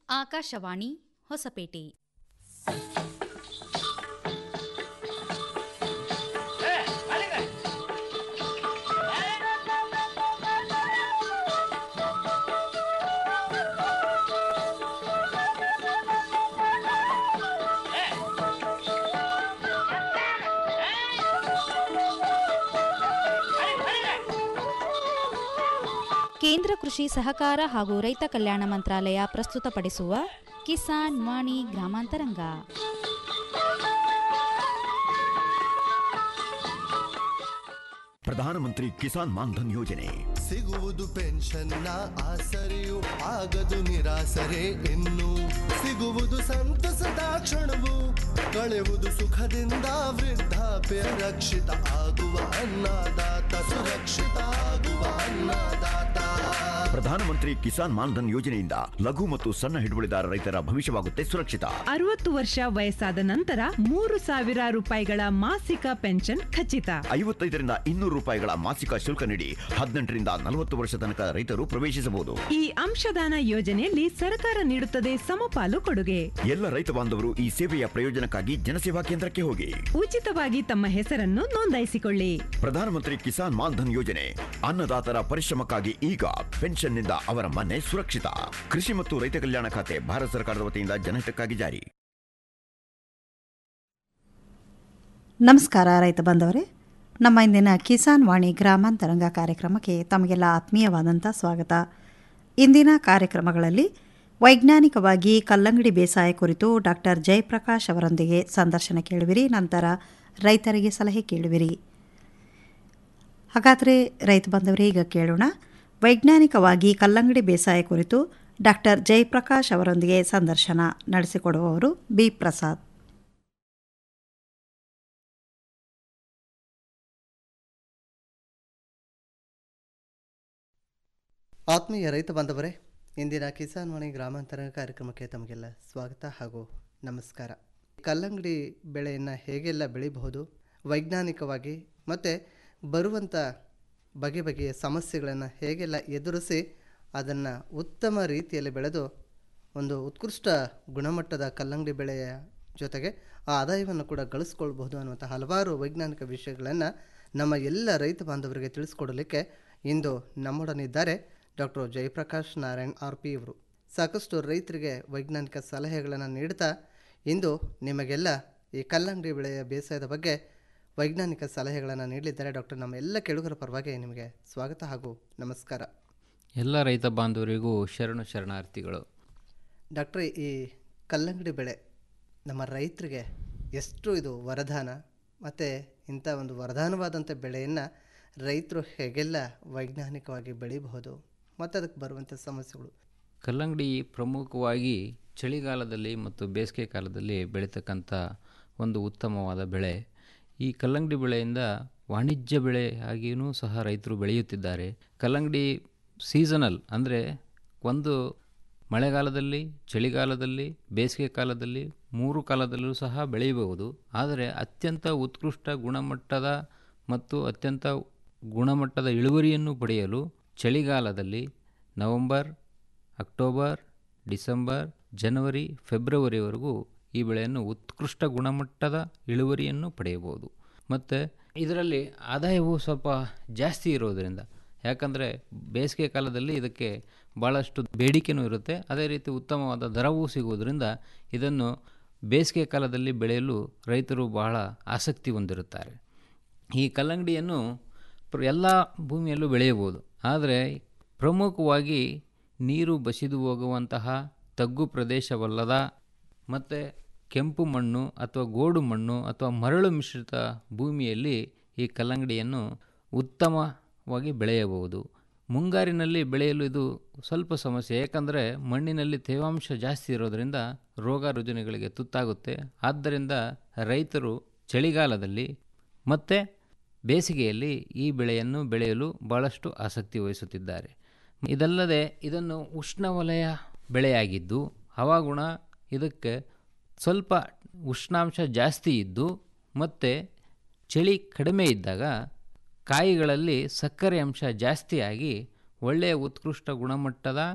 ಆಕಾಶವಾಣಿ ಹೊಸಪೇಟೆ ಕೇಂದ್ರ ಕೃಷಿ ಸಹಕಾರ ಹಾಗೂ ರೈತ ಕಲ್ಯಾಣ ಮಂತ್ರಾಲಯ ಪ್ರಸ್ತುತಪಡಿಸುವ ಕಿಸಾನ್ ವಾಣಿ ಗ್ರಾಮಾಂತರಂಗ ಪ್ರಧಾನಮಂತ್ರಿ ಕಿಸಾನ್ ಮಾನ್ಧನ್ ಯೋಜನೆ ಸಿಗುವುದು ಪೆನ್ಷನ್ನ ಆಸರೆಯು ಆಗದು ನಿರಾಸರೆ ಇನ್ನು ಸಿಗುವುದು ಸಂತಸದ ಕ್ಷಣವು ಕಳೆಯುವುದು ಸುಖದಿಂದ ವೃದ್ಧಾಪ್ಯ ರಕ್ಷಿತ ಆಗುವ ಅನ್ನದಾತ ಸುರಕ್ಷಿತ ಆಗುವ ಅನ್ನದಾತ ಪ್ರಧಾನಮಂತ್ರಿ ಕಿಸಾನ್ ಮಾನ್ಧನ್ ಯೋಜನೆಯಿಂದ ಲಘು ಮತ್ತು ಸಣ್ಣ ಹಿಡುವಳಿದಾರ ರೈತರ ಭವಿಷ್ಯವಾಗುತ್ತೆ ಸುರಕ್ಷಿತ ಅರವತ್ತು ವರ್ಷ ವಯಸ್ಸಾದ ನಂತರ ಮೂರು ಸಾವಿರ ರೂಪಾಯಿಗಳ ಮಾಸಿಕ ಪೆನ್ಷನ್ ಖಚಿತ ಐವತ್ತೈದರಿಂದ ಇನ್ನೂರು ರೂಪಾಯಿಗಳ ಮಾಸಿಕ ಶುಲ್ಕ ನೀಡಿ ಹದಿನೆಂಟರಿಂದ ನಲವತ್ತು ವರ್ಷ ತನಕ ರೈತರು ಪ್ರವೇಶಿಸಬಹುದು ಈ ಅಂಶದಾನ ಯೋಜನೆಯಲ್ಲಿ ಸರ್ಕಾರ ನೀಡುತ್ತದೆ ಸಮಪಾಲು ಕೊಡುಗೆ ಎಲ್ಲ ರೈತ ಬಾಂಧವರು ಈ ಸೇವೆಯ ಪ್ರಯೋಜನಕ್ಕಾಗಿ ಜನಸೇವಾ ಕೇಂದ್ರಕ್ಕೆ ಹೋಗಿ ಉಚಿತವಾಗಿ ತಮ್ಮ ಹೆಸರನ್ನು ನೋಂದಾಯಿಸಿಕೊಳ್ಳಿ ಪ್ರಧಾನಮಂತ್ರಿ ಕಿಸಾನ್ ಮಾನ್ಧನ್ ಯೋಜನೆ ಅನ್ನದಾತರ ಪರಿಶ್ರಮಕ್ಕಾಗಿ ಈಗ ಪೆನ್ಷನ್ನಿಂದ ಅವರ ಮನೆ ಸುರಕ್ಷಿತ ಕೃಷಿ ಮತ್ತು ರೈತ ಕಲ್ಯಾಣ ಖಾತೆ ಭಾರತ ಸರ್ಕಾರದ ವತಿಯಿಂದ ಜನಹಿತಕ್ಕಾಗಿ ಜಾರಿ ನಮಸ್ಕಾರ ರೈತ ಬಂದವರೇ ನಮ್ಮ ಇಂದಿನ ಕಿಸಾನ್ ವಾಣಿ ಗ್ರಾಮಾಂತರಂಗ ಕಾರ್ಯಕ್ರಮಕ್ಕೆ ತಮಗೆಲ್ಲ ಆತ್ಮೀಯವಾದಂಥ ಸ್ವಾಗತ ಇಂದಿನ ಕಾರ್ಯಕ್ರಮಗಳಲ್ಲಿ ವೈಜ್ಞಾನಿಕವಾಗಿ ಕಲ್ಲಂಗಡಿ ಬೇಸಾಯ ಕುರಿತು ಡಾಕ್ಟರ್ ಜಯಪ್ರಕಾಶ್ ಅವರೊಂದಿಗೆ ಸಂದರ್ಶನ ಕೇಳುವಿರಿ ನಂತರ ರೈತರಿಗೆ ಸಲಹೆ ಕೇಳುವಿರಿ ಹಾಗಾದರೆ ರೈತ ಬಂದವರೇ ಈಗ ಕೇಳೋಣ ವೈಜ್ಞಾನಿಕವಾಗಿ ಕಲ್ಲಂಗಡಿ ಬೇಸಾಯ ಕುರಿತು ಡಾಕ್ಟರ್ ಜಯಪ್ರಕಾಶ್ ಅವರೊಂದಿಗೆ ಸಂದರ್ಶನ ನಡೆಸಿಕೊಡುವವರು ಬಿ ಪ್ರಸಾದ್ ಆತ್ಮೀಯ ರೈತ ಬಾಂಧವರೇ ಇಂದಿನ ಕಿಸಾನ್ ವಾಣಿ ಗ್ರಾಮಾಂತರ ಕಾರ್ಯಕ್ರಮಕ್ಕೆ ತಮಗೆಲ್ಲ ಸ್ವಾಗತ ಹಾಗೂ ನಮಸ್ಕಾರ ಕಲ್ಲಂಗಡಿ ಬೆಳೆಯನ್ನು ಹೇಗೆಲ್ಲ ಬೆಳಿಬಹುದು ವೈಜ್ಞಾನಿಕವಾಗಿ ಮತ್ತು ಬರುವಂಥ ಬಗೆ ಬಗೆಯ ಸಮಸ್ಯೆಗಳನ್ನು ಹೇಗೆಲ್ಲ ಎದುರಿಸಿ ಅದನ್ನು ಉತ್ತಮ ರೀತಿಯಲ್ಲಿ ಬೆಳೆದು ಒಂದು ಉತ್ಕೃಷ್ಟ ಗುಣಮಟ್ಟದ ಕಲ್ಲಂಗಡಿ ಬೆಳೆಯ ಜೊತೆಗೆ ಆ ಆದಾಯವನ್ನು ಕೂಡ ಗಳಿಸ್ಕೊಳ್ಬಹುದು ಅನ್ನುವಂಥ ಹಲವಾರು ವೈಜ್ಞಾನಿಕ ವಿಷಯಗಳನ್ನು ನಮ್ಮ ಎಲ್ಲ ರೈತ ಬಾಂಧವರಿಗೆ ತಿಳಿಸ್ಕೊಡಲಿಕ್ಕೆ ಇಂದು ನಮ್ಮೊಡನಿದ್ದಾರೆ doctor Jayaprakash Narayan R P ಇವರು ಸಾಕಷ್ಟು ರೈತರಿಗೆ ವೈಜ್ಞಾನಿಕ ಸಲಹೆಗಳನ್ನು ನೀಡ್ತಾ ಇಂದು ನಿಮಗೆಲ್ಲ ಈ ಕಲ್ಲಂಗಡಿ ಬೆಳೆಯ ಬೇಸಾಯದ ಬಗ್ಗೆ ವೈಜ್ಞಾನಿಕ ಸಲಹೆಗಳನ್ನು ನೀಡಲಿದ್ದಾರೆ ಡಾಕ್ಟರ್ ನಮ್ಮ ಎಲ್ಲ ಕೆಳುಗರ ಪರವಾಗಿ ನಿಮಗೆ ಸ್ವಾಗತ ಹಾಗೂ ನಮಸ್ಕಾರ ಎಲ್ಲ ರೈತ ಬಾಂಧವರಿಗೂ ಶರಣು ಶರಣಾರ್ಥಿಗಳು ಡಾಕ್ಟ್ರೆ ಈ ಕಲ್ಲಂಗಡಿ ಬೆಳೆ ನಮ್ಮ ರೈತರಿಗೆ ಎಷ್ಟು ಇದು ವರದಾನ ಮತ್ತು ಇಂಥ ಒಂದು ವರದಾನವಾದಂಥ ಬೆಳೆಯನ್ನು ರೈತರು ಹೇಗೆಲ್ಲ ವೈಜ್ಞಾನಿಕವಾಗಿ ಬೆಳಿಬಹುದು ಮತ್ತು ಅದಕ್ಕೆ ಬರುವಂಥ ಸಮಸ್ಯೆಗಳು ಕಲ್ಲಂಗಡಿ ಪ್ರಮುಖವಾಗಿ ಚಳಿಗಾಲದಲ್ಲಿ ಮತ್ತು ಬೇಸಿಗೆ ಕಾಲದಲ್ಲಿ ಬೆಳೀತಕ್ಕಂಥ ಒಂದು ಉತ್ತಮವಾದ ಬೆಳೆ ಈ ಕಲ್ಲಂಗಡಿ ಬೆಳೆಯಿಂದ ವಾಣಿಜ್ಯ ಬೆಳೆ ಆಗಿಯೂ ಸಹ ರೈತರು ಬೆಳೆಯುತ್ತಿದ್ದಾರೆ ಕಲ್ಲಂಗಡಿ ಸೀಸನಲ್ ಅಂದರೆ ಒಂದು ಮಳೆಗಾಲದಲ್ಲಿ ಚಳಿಗಾಲದಲ್ಲಿ ಬೇಸಿಗೆ ಕಾಲದಲ್ಲಿ ಮೂರು ಕಾಲದಲ್ಲೂ ಸಹ ಬೆಳೆಯಬಹುದು ಆದರೆ ಅತ್ಯಂತ ಉತ್ಕೃಷ್ಟ ಗುಣಮಟ್ಟದ ಮತ್ತು ಅತ್ಯಂತ ಗುಣಮಟ್ಟದ ಇಳುವರಿಯನ್ನು ಪಡೆಯಲು ಚಳಿಗಾಲದಲ್ಲಿ ನವೆಂಬರ್ ಅಕ್ಟೋಬರ್ ಡಿಸೆಂಬರ್ ಜನವರಿ ಫೆಬ್ರವರಿವರೆಗೂ ಈ ಬೆಳೆಯನ್ನು ಉತ್ಕೃಷ್ಟ ಗುಣಮಟ್ಟದ ಇಳುವರಿಯನ್ನು ಪಡೆಯಬಹುದು ಮತ್ತು ಇದರಲ್ಲಿ ಆದಾಯವು ಸ್ವಲ್ಪ ಜಾಸ್ತಿ ಇರೋದರಿಂದ ಯಾಕಂದರೆ ಬೇಸಿಗೆ ಕಾಲದಲ್ಲಿ ಇದಕ್ಕೆ ಭಾಳಷ್ಟು ಬೇಡಿಕೆನೂ ಇರುತ್ತೆ ಅದೇ ರೀತಿ ಉತ್ತಮವಾದ ದರವೂ ಸಿಗುವುದರಿಂದ ಇದನ್ನು ಬೇಸಿಗೆ ಕಾಲದಲ್ಲಿ ಬೆಳೆಯಲು ರೈತರು ಬಹಳ ಆಸಕ್ತಿ ಹೊಂದಿರುತ್ತಾರೆ ಈ ಕಲ್ಲಂಗಡಿಯನ್ನು ಪ್ರ ಎಲ್ಲ ಭೂಮಿಯಲ್ಲೂ ಬೆಳೆಯಬಹುದು ಆದರೆ ಪ್ರಮುಖವಾಗಿ ನೀರು ಬಸಿದು ಹೋಗುವಂತಹ ತಗ್ಗು ಪ್ರದೇಶವಲ್ಲದ ಮತ್ತು ಕೆಂಪು ಮಣ್ಣು ಅಥವಾ ಗೋಡು ಮಣ್ಣು ಅಥವಾ ಮರಳು ಮಿಶ್ರಿತ ಭೂಮಿಯಲ್ಲಿ ಈ ಕಲ್ಲಂಗಡಿಯನ್ನು ಉತ್ತಮವಾಗಿ ಬೆಳೆಯಬಹುದು ಮುಂಗಾರಿನಲ್ಲಿ ಬೆಳೆಯಲು ಇದು ಸ್ವಲ್ಪ ಸಮಸ್ಯೆ ಏಕೆಂದರೆ ಮಣ್ಣಿನಲ್ಲಿ ತೇವಾಂಶ ಜಾಸ್ತಿ ಇರೋದರಿಂದ ರೋಗ ರುಜಿನಗಳಿಗೆ ತುತ್ತಾಗುತ್ತೆ ಆದ್ದರಿಂದ ರೈತರು ಚಳಿಗಾಲದಲ್ಲಿ ಮತ್ತು ಬೇಸಿಗೆಯಲ್ಲಿ ಈ ಬೆಳೆಯನ್ನು ಬೆಳೆಯಲು ಭಾಳಷ್ಟು ಆಸಕ್ತಿ ವಹಿಸುತ್ತಿದ್ದಾರೆ ಇದಲ್ಲದೆ ಇದನ್ನು ಉಷ್ಣವಲಯ ಬೆಳೆಯಾಗಿದ್ದು ಹವಾಗುಣ ಇದಕ್ಕೆ ಸ್ವಲ್ಪ ಉಷ್ಣಾಂಶ ಜಾಸ್ತಿ ಇದ್ದು ಮತ್ತು ಚಳಿ ಕಡಿಮೆ ಇದ್ದಾಗ ಕಾಯಿಗಳಲ್ಲಿ ಸಕ್ಕರೆ ಅಂಶ ಜಾಸ್ತಿಯಾಗಿ ಒಳ್ಳೆಯ ಉತ್ಕೃಷ್ಟ ಗುಣಮಟ್ಟದ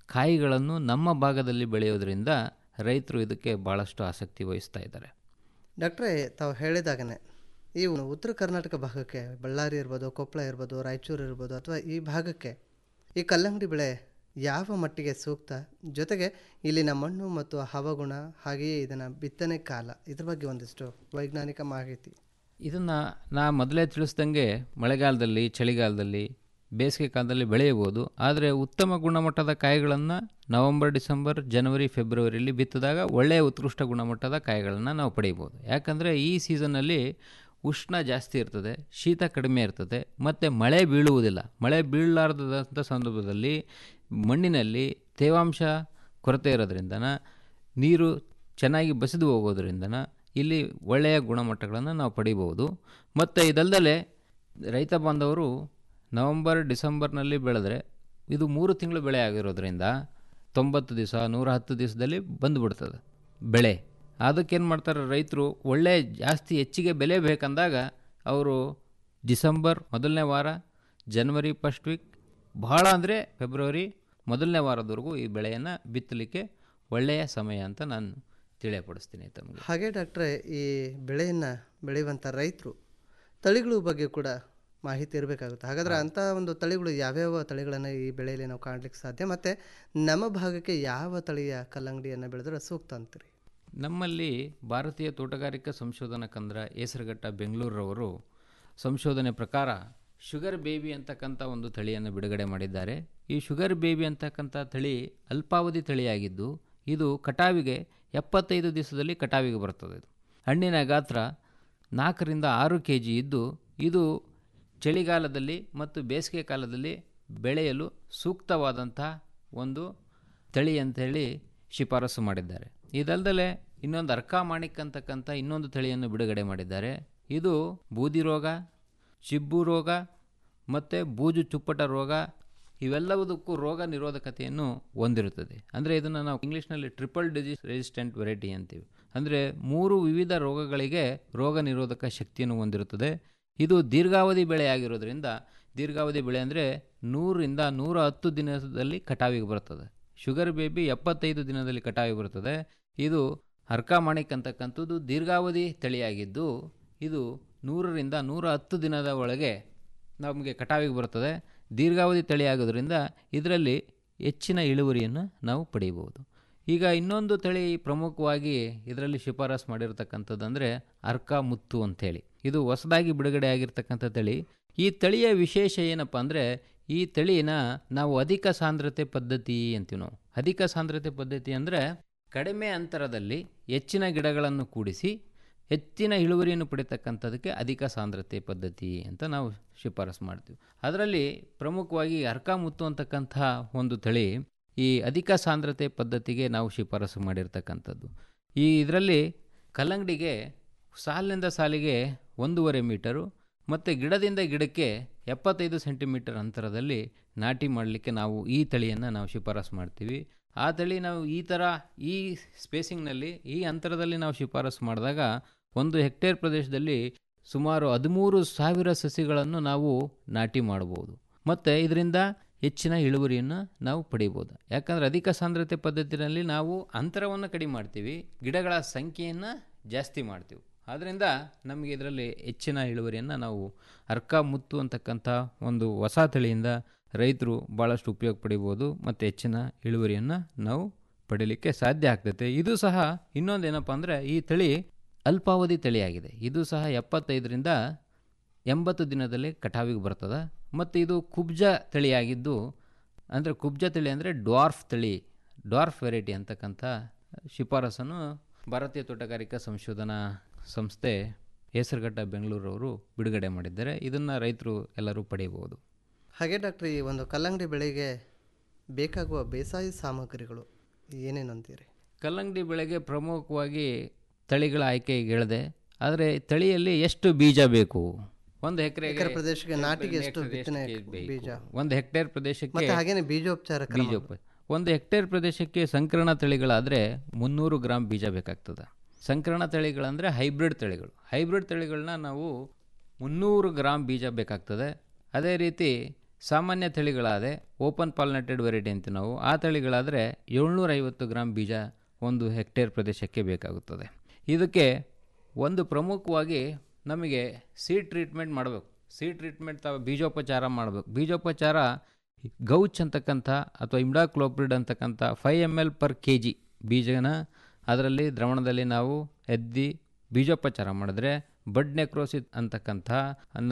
ಕಾಯಿಗಳನ್ನು ನಮ್ಮ ಭಾಗದಲ್ಲಿ ಬೆಳೆಯೋದ್ರಿಂದ ರೈತರು ಇದಕ್ಕೆ ಭಾಳಷ್ಟು ಆಸಕ್ತಿ ವಹಿಸ್ತಾ ಇದ್ದಾರೆ ಡಾಕ್ಟ್ರೇ ತಾವು ಹೇಳಿದಾಗನೇ ಈ ಉತ್ತರ ಕರ್ನಾಟಕ ಭಾಗಕ್ಕೆ ಬಳ್ಳಾರಿ ಇರ್ಬೋದು ಕೊಪ್ಪಳ ಇರ್ಬೋದು ರಾಯಚೂರು ಇರ್ಬೋದು ಅಥವಾ ಈ ಭಾಗಕ್ಕೆ ಈ ಕಲ್ಲಂಗಡಿ ಬೆಳೆ ಯಾವ ಮಟ್ಟಿಗೆ ಸೂಕ್ತ ಜೊತೆಗೆ ಇಲ್ಲಿನ ಮಣ್ಣು ಮತ್ತು ಹವಾಗುಣ ಹಾಗೆಯೇ ಇದನ್ನು ಬಿತ್ತನೆ ಕಾಲ ಇದ್ರ ಬಗ್ಗೆ ಒಂದಿಷ್ಟು ವೈಜ್ಞಾನಿಕ ಮಾಹಿತಿ ಇದನ್ನು ನಾ ಮೊದಲೇ ತಿಳಿಸ್ದಂಗೆ ಮಳೆಗಾಲದಲ್ಲಿ ಚಳಿಗಾಲದಲ್ಲಿ ಬೇಸಿಗೆ ಕಾಲದಲ್ಲಿ ಬೆಳೆಯಬಹುದು ಆದರೆ ಉತ್ತಮ ಗುಣಮಟ್ಟದ ಕಾಯಿಗಳನ್ನು ನವಂಬರ್ ಡಿಸೆಂಬರ್ ಜನವರಿ ಫೆಬ್ರವರಿಯಲ್ಲಿ ಬಿತ್ತಿದಾಗ ಒಳ್ಳೆಯ ಉತ್ಕೃಷ್ಟ ಗುಣಮಟ್ಟದ ಕಾಯಿಗಳನ್ನು ನಾವು ಪಡೆಯಬಹುದು ಯಾಕಂದರೆ ಈ ಸೀಸನ್ನಲ್ಲಿ ಉಷ್ಣ ಜಾಸ್ತಿ ಇರ್ತದೆ ಶೀತ ಕಡಿಮೆ ಇರ್ತದೆ ಮತ್ತು ಮಳೆ ಬೀಳುವುದಿಲ್ಲ ಮಳೆ ಬೀಳಲಾರ್ದಂಥ ಸಂದರ್ಭದಲ್ಲಿ ಮಣ್ಣಿನಲ್ಲಿ ತೇವಾಂಶ ಕೊರತೆ ಇರೋದ್ರಿಂದನ ನೀರು ಚೆನ್ನಾಗಿ ಬಸಿದು ಹೋಗೋದ್ರಿಂದನ ಇಲ್ಲಿ ಒಳ್ಳೆಯ ಗುಣಮಟ್ಟಗಳನ್ನು ನಾವು ಪಡಿಬೋದು ಮತ್ತು ಇದಲ್ಲದೆ ರೈತ ಬಾಂಧವರು ನವಂಬರ್ ಡಿಸೆಂಬರ್ನಲ್ಲಿ ಬೆಳೆದ್ರೆ ಇದು ಮೂರು ತಿಂಗಳು ಬೆಳೆ ಆಗಿರೋದ್ರಿಂದ ತೊಂಬತ್ತು ದಿವಸ ನೂರ ಹತ್ತು ದಿವಸದಲ್ಲಿ ಬಂದುಬಿಡ್ತದೆ ಬೆಳೆ ಅದಕ್ಕೇನು ಮಾಡ್ತಾರೆ ರೈತರು ಒಳ್ಳೆ ಜಾಸ್ತಿ ಹೆಚ್ಚಿಗೆ ಬೆಲೆ ಬೇಕಂದಾಗ ಅವರು ಡಿಸೆಂಬರ್ ಮೊದಲನೇ ವಾರ ಜನವರಿ ಫಸ್ಟ್ ವೀಕ್ ಬಹಳ ಅಂದರೆ ಫೆಬ್ರವರಿ ಮೊದಲನೇ ವಾರದವರೆಗೂ ಈ ಬೆಳೆಯನ್ನು ಬಿತ್ತಲಿಕ್ಕೆ ಒಳ್ಳೆಯ ಸಮಯ ಅಂತ ನಾನು ತಿಳಿಯಪಡಿಸ್ತೀನಿ ತಮಗೆ ಹಾಗೆ ಡಾಕ್ಟ್ರೇ ಈ ಬೆಳೆಯನ್ನು ಬೆಳೆಯುವಂಥ ರೈತರು ತಳಿಗಳ ಬಗ್ಗೆ ಕೂಡ ಮಾಹಿತಿ ಇರಬೇಕಾಗುತ್ತೆ ಹಾಗಾದರೆ ಅಂಥ ಒಂದು ತಳಿಗಳು ಯಾವ್ಯಾವ ತಳಿಗಳನ್ನು ಈ ಬೆಳೆಯಲ್ಲಿ ನಾವು ಕಾಣಲಿಕ್ಕೆ ಸಾಧ್ಯ ಮತ್ತು ನಮ್ಮ ಭಾಗಕ್ಕೆ ಯಾವ ತಳಿಯ ಕಲ್ಲಂಗಡಿಯನ್ನು ಬೆಳೆದ್ರೆ ಸೂಕ್ತ ಅಂತೀರಿ ನಮ್ಮಲ್ಲಿ ಭಾರತೀಯ ತೋಟಗಾರಿಕಾ ಸಂಶೋಧನಾ ಕೇಂದ್ರ ಹೆಸರುಘಟ್ಟ ಬೆಂಗಳೂರವರು ಸಂಶೋಧನೆ ಪ್ರಕಾರ ಶುಗರ್ ಬೇಬಿ ಅಂತಕ್ಕಂಥ ಒಂದು ತಳಿಯನ್ನು ಬಿಡುಗಡೆ ಮಾಡಿದ್ದಾರೆ ಈ ಶುಗರ್ ಬೇಬಿ ಅಂತಕ್ಕಂಥ ತಳಿ ಅಲ್ಪಾವಧಿ ತಳಿಯಾಗಿದ್ದು ಇದು ಕಟಾವಿಗೆ ಎಪ್ಪತ್ತೈದು ದಿವಸದಲ್ಲಿ ಕಟಾವಿಗೆ ಬರ್ತದೆ ಇದು ಹಣ್ಣಿನ ಗಾತ್ರ ನಾಲ್ಕರಿಂದ ಆರು ಕೆ ಜಿ ಇದ್ದು ಇದು ಚಳಿಗಾಲದಲ್ಲಿ ಮತ್ತು ಬೇಸಿಗೆ ಕಾಲದಲ್ಲಿ ಬೆಳೆಯಲು ಸೂಕ್ತವಾದಂಥ ಒಂದು ತಳಿ ಅಂತೇಳಿ ಶಿಫಾರಸು ಮಾಡಿದ್ದಾರೆ ಇದಲ್ಲದೆ ಇನ್ನೊಂದು ಅರ್ಕಾಮಾಣಿಕ್ ಅಂತಕ್ಕಂಥ ಇನ್ನೊಂದು ತಳಿಯನ್ನು ಬಿಡುಗಡೆ ಮಾಡಿದ್ದಾರೆ ಇದು ಬೂದಿ ರೋಗ ಚಿಬ್ಬು ರೋಗ ಮತ್ತು ಬೂಜು ಚುಪ್ಪಟ ರೋಗ ಇವೆಲ್ಲದಕ್ಕೂ ರೋಗ ನಿರೋಧಕತೆಯನ್ನು ಹೊಂದಿರುತ್ತದೆ ಅಂದರೆ ಇದನ್ನು ನಾವು ಇಂಗ್ಲೀಷ್ನಲ್ಲಿ ಟ್ರಿಪಲ್ ಡಿಸೀಸ್ ರೆಸಿಸ್ಟೆಂಟ್ ವೆರೈಟಿ ಅಂತೀವಿ ಅಂದರೆ ಮೂರು ವಿವಿಧ ರೋಗಗಳಿಗೆ ರೋಗ ನಿರೋಧಕ ಶಕ್ತಿಯನ್ನು ಹೊಂದಿರುತ್ತದೆ ಇದು ದೀರ್ಘಾವಧಿ ಬೆಳೆ ಆಗಿರೋದ್ರಿಂದ ದೀರ್ಘಾವಧಿ ಬೆಳೆ ಅಂದರೆ ನೂರರಿಂದ ನೂರ ಹತ್ತು ದಿನದಲ್ಲಿ ಕಟಾವಿಗೆ ಬರ್ತದೆ ಶುಗರ್ ಬೇಬಿ ಎಪ್ಪತ್ತೈದು ದಿನದಲ್ಲಿ ಕಟಾವಿಗೆ ಬರ್ತದೆ ಇದು ಹರ್ಕಾಮಾಣಿಕ್ ಅಂತಕ್ಕಂಥದ್ದು ದೀರ್ಘಾವಧಿ ತಳಿಯಾಗಿದ್ದು ಇದು ನೂರರಿಂದ ನೂರ ಹತ್ತು ದಿನದ ಒಳಗೆ ನಮಗೆ ಕಟಾವಿಗೆ ಬರ್ತದೆ ದೀರ್ಘಾವಧಿ ತಳಿ ಆಗೋದ್ರಿಂದ ಇದರಲ್ಲಿ ಹೆಚ್ಚಿನ ಇಳುವರಿಯನ್ನು ನಾವು ಪಡೆಯಬಹುದು ಈಗ ಇನ್ನೊಂದು ತಳಿ ಪ್ರಮುಖವಾಗಿ ಇದರಲ್ಲಿ ಶಿಫಾರಸ್ ಮಾಡಿರ್ತಕ್ಕಂಥದ್ದು ಅಂದರೆ ಅರ್ಕ ಮುತ್ತು ಅಂಥೇಳಿ ಇದು ಹೊಸದಾಗಿ ಬಿಡುಗಡೆ ಆಗಿರ್ತಕ್ಕಂಥ ತಳಿ ಈ ತಳಿಯ ವಿಶೇಷ ಏನಪ್ಪ ಅಂದರೆ ಈ ತಳಿನ ನಾವು ಅಧಿಕ ಸಾಂದ್ರತೆ ಪದ್ಧತಿ ಅಂತೀವಿ ನಾವು ಅಧಿಕ ಸಾಂದ್ರತೆ ಪದ್ಧತಿ ಅಂದರೆ ಕಡಿಮೆ ಅಂತರದಲ್ಲಿ ಹೆಚ್ಚಿನ ಗಿಡಗಳನ್ನು ಕೂಡಿಸಿ ಹೆಚ್ಚಿನ ಇಳುವರಿಯನ್ನು ಪಡಿತಕ್ಕಂಥದಕ್ಕೆ ಅಧಿಕ ಸಾಂದ್ರತೆ ಪದ್ಧತಿ ಅಂತ ನಾವು ಶಿಫಾರಸು ಮಾಡ್ತೀವಿ ಅದರಲ್ಲಿ ಪ್ರಮುಖವಾಗಿ ಅರ್ಕ ಮುತ್ತು ಅಂತಕ್ಕಂಥ ಒಂದು ತಳಿ ಈ ಅಧಿಕ ಸಾಂದ್ರತೆ ಪದ್ಧತಿಗೆ ನಾವು ಶಿಫಾರಸು ಮಾಡಿರ್ತಕ್ಕಂಥದ್ದು ಈ ಇದರಲ್ಲಿ ಕಲ್ಲಂಗಡಿಗೆ ಸಾಲಿನಿಂದ ಸಾಲಿಗೆ ಒಂದೂವರೆ ಮೀಟರು ಮತ್ತು ಗಿಡದಿಂದ ಗಿಡಕ್ಕೆ ಎಪ್ಪತ್ತೈದು ಸೆಂಟಿಮೀಟರ್ ಅಂತರದಲ್ಲಿ ನಾಟಿ ಮಾಡಲಿಕ್ಕೆ ನಾವು ಈ ತಳಿಯನ್ನು ನಾವು ಶಿಫಾರಸು ಮಾಡ್ತೀವಿ ಆ ತಳಿ ನಾವು ಈ ಥರ ಈ ಸ್ಪೇಸಿಂಗ್ನಲ್ಲಿ ಈ ಅಂತರದಲ್ಲಿ ನಾವು ಶಿಫಾರಸು ಮಾಡಿದಾಗ ಒಂದು ಹೆಕ್ಟೇರ್ ಪ್ರದೇಶದಲ್ಲಿ ಸುಮಾರು ಹದಿಮೂರು ಸಾವಿರ ಸಸಿಗಳನ್ನು ನಾವು ನಾಟಿ ಮಾಡ್ಬೋದು ಮತ್ತು ಇದರಿಂದ ಹೆಚ್ಚಿನ ಇಳುವರಿಯನ್ನು ನಾವು ಪಡಿಬೋದು ಯಾಕಂದರೆ ಅಧಿಕ ಸಾಂದ್ರತೆ ಪದ್ಧತಿಯಲ್ಲಿ ನಾವು ಅಂತರವನ್ನು ಕಡಿಮೆ ಮಾಡ್ತೀವಿ ಗಿಡಗಳ ಸಂಖ್ಯೆಯನ್ನು ಜಾಸ್ತಿ ಮಾಡ್ತೀವಿ ಆದ್ದರಿಂದ ನಮಗೆ ಇದರಲ್ಲಿ ಹೆಚ್ಚಿನ ಇಳುವರಿಯನ್ನು ನಾವು ಅರ್ಕ ಮುತ್ತು ಅಂತಕ್ಕಂಥ ಒಂದು ಹೊಸ ತಳಿಯಿಂದ ರೈತರು ಭಾಳಷ್ಟು ಉಪಯೋಗ ಪಡಿಬೋದು ಮತ್ತು ಹೆಚ್ಚಿನ ಇಳುವರಿಯನ್ನು ನಾವು ಪಡೀಲಿಕ್ಕೆ ಸಾಧ್ಯ ಆಗ್ತೈತೆ ಇದು ಸಹ ಇನ್ನೊಂದು ಏನಪ್ಪ ಅಂದರೆ ಈ ತಳಿ ಅಲ್ಪಾವಧಿ ತಳಿಯಾಗಿದೆ ಇದು ಸಹ ಎಪ್ಪತ್ತೈದರಿಂದ ಎಂಬತ್ತು ದಿನದಲ್ಲಿ ಕಟಾವಿಗೆ ಬರ್ತದೆ ಮತ್ತು ಇದು ಕುಬ್ಜ ತಳಿಯಾಗಿದ್ದು ಅಂದರೆ ಕುಬ್ಜ ತಳಿ ಅಂದರೆ ಡ್ವಾರ್ಫ್ ತಳಿ ಡ್ವಾರ್ಫ್ ವೆರೈಟಿ ಅಂತಕ್ಕಂಥ ಶಿಫಾರಸನ್ನು ಭಾರತೀಯ ತೋಟಗಾರಿಕಾ ಸಂಶೋಧನಾ ಸಂಸ್ಥೆ ಹೆಸರುಘಟ್ಟ ಬೆಂಗಳೂರವರು ಬಿಡುಗಡೆ ಮಾಡಿದ್ದಾರೆ ಇದನ್ನು ರೈತರು ಎಲ್ಲರೂ ಪಡೆಯಬಹುದು ಹಾಗೆ ಡಾಕ್ಟ್ರ್ ಈ ಒಂದು ಕಲ್ಲಂಗಡಿ ಬೆಳೆಗೆ ಬೇಕಾಗುವ ಬೇಸಾಯ ಸಾಮಗ್ರಿಗಳು ಏನೇನು ಅಂತೀರಿ ಕಲ್ಲಂಗಡಿ ಬೆಳೆಗೆ ಪ್ರಮುಖವಾಗಿ ತಳಿಗಳ ಆಯ್ಕೆ ಹೇಳಿದೆ ಆದರೆ ತಳಿಯಲ್ಲಿ ಎಷ್ಟು ಬೀಜ ಬೇಕು ಒಂದು ಎಕರೆಗೆ ಎಕರೆ ಪ್ರದೇಶಕ್ಕೆ ನಾಟಿಗೆ ಎಷ್ಟು ಬಿತ್ತನೆ ಬೀಜ ಒಂದು ಹೆಕ್ಟೇರ್ ಪ್ರದೇಶಕ್ಕೆ ಮತ್ತೆ ಹಾಗೇನೆ ಬೀಜೋಪಚಾರ ಕ್ರಮ ಬೀಜೋಪ ಒಂದು ಹೆಕ್ಟೇರ್ ಪ್ರದೇಶಕ್ಕೆ ಸಂಕರಣ ತಳಿಗಳಾದರೆ ಮುನ್ನೂರು ಗ್ರಾಮ್ ಬೀಜ ಬೇಕಾಗ್ತದೆ ಸಂಕರಣ ತಳಿಗಳಂದರೆ ಹೈಬ್ರಿಡ್ ತಳಿಗಳು ಹೈಬ್ರಿಡ್ ತಳಿಗಳನ್ನ ನಾವು ಮುನ್ನೂರು ಗ್ರಾಮ್ ಬೀಜ ಬೇಕಾಗ್ತದೆ ಅದೇ ರೀತಿ ಸಾಮಾನ್ಯ ತಳಿಗಳಾದರೆ ಓಪನ್ ಪಾಲ್ನೆಟೆಡ್ ವೆರೈಟಿ ಅಂತ ನಾವು ಆ ತಳಿಗಳಾದರೆ ಏಳ್ನೂರೈವತ್ತು ಗ್ರಾಮ್ ಬೀಜ ಒಂದು ಹೆಕ್ಟೇರ್ ಪ್ರದೇಶಕ್ಕೆ ಬೇಕಾಗುತ್ತದೆ ಇದಕ್ಕೆ ಒಂದು ಪ್ರಮುಖವಾಗಿ ನಮಗೆ ಸೀಡ್ ಟ್ರೀಟ್ಮೆಂಟ್ ಮಾಡಬೇಕು ಸೀಡ್ ಟ್ರೀಟ್ಮೆಂಟ್ ತಾವು ಬೀಜೋಪಚಾರ ಮಾಡಬೇಕು ಬೀಜೋಪಚಾರ ಗೌಚ್ ಅಂತಕ್ಕಂಥ ಅಥವಾ ಇಮ್ಡಾಕ್ಲೋಪ್ರಿಡ್ ಅಂತಕ್ಕಂಥ five M L per K G ಬೀಜನ ಅದರಲ್ಲಿ ದ್ರವಣದಲ್ಲಿ ನಾವು ಎದ್ದಿ ಬೀಜೋಪಚಾರ ಮಾಡಿದ್ರೆ ಬಡ್ ನೆಕ್ರೋಸಿಸ್ ಅಂತಕ್ಕಂಥ ಅನ್ನ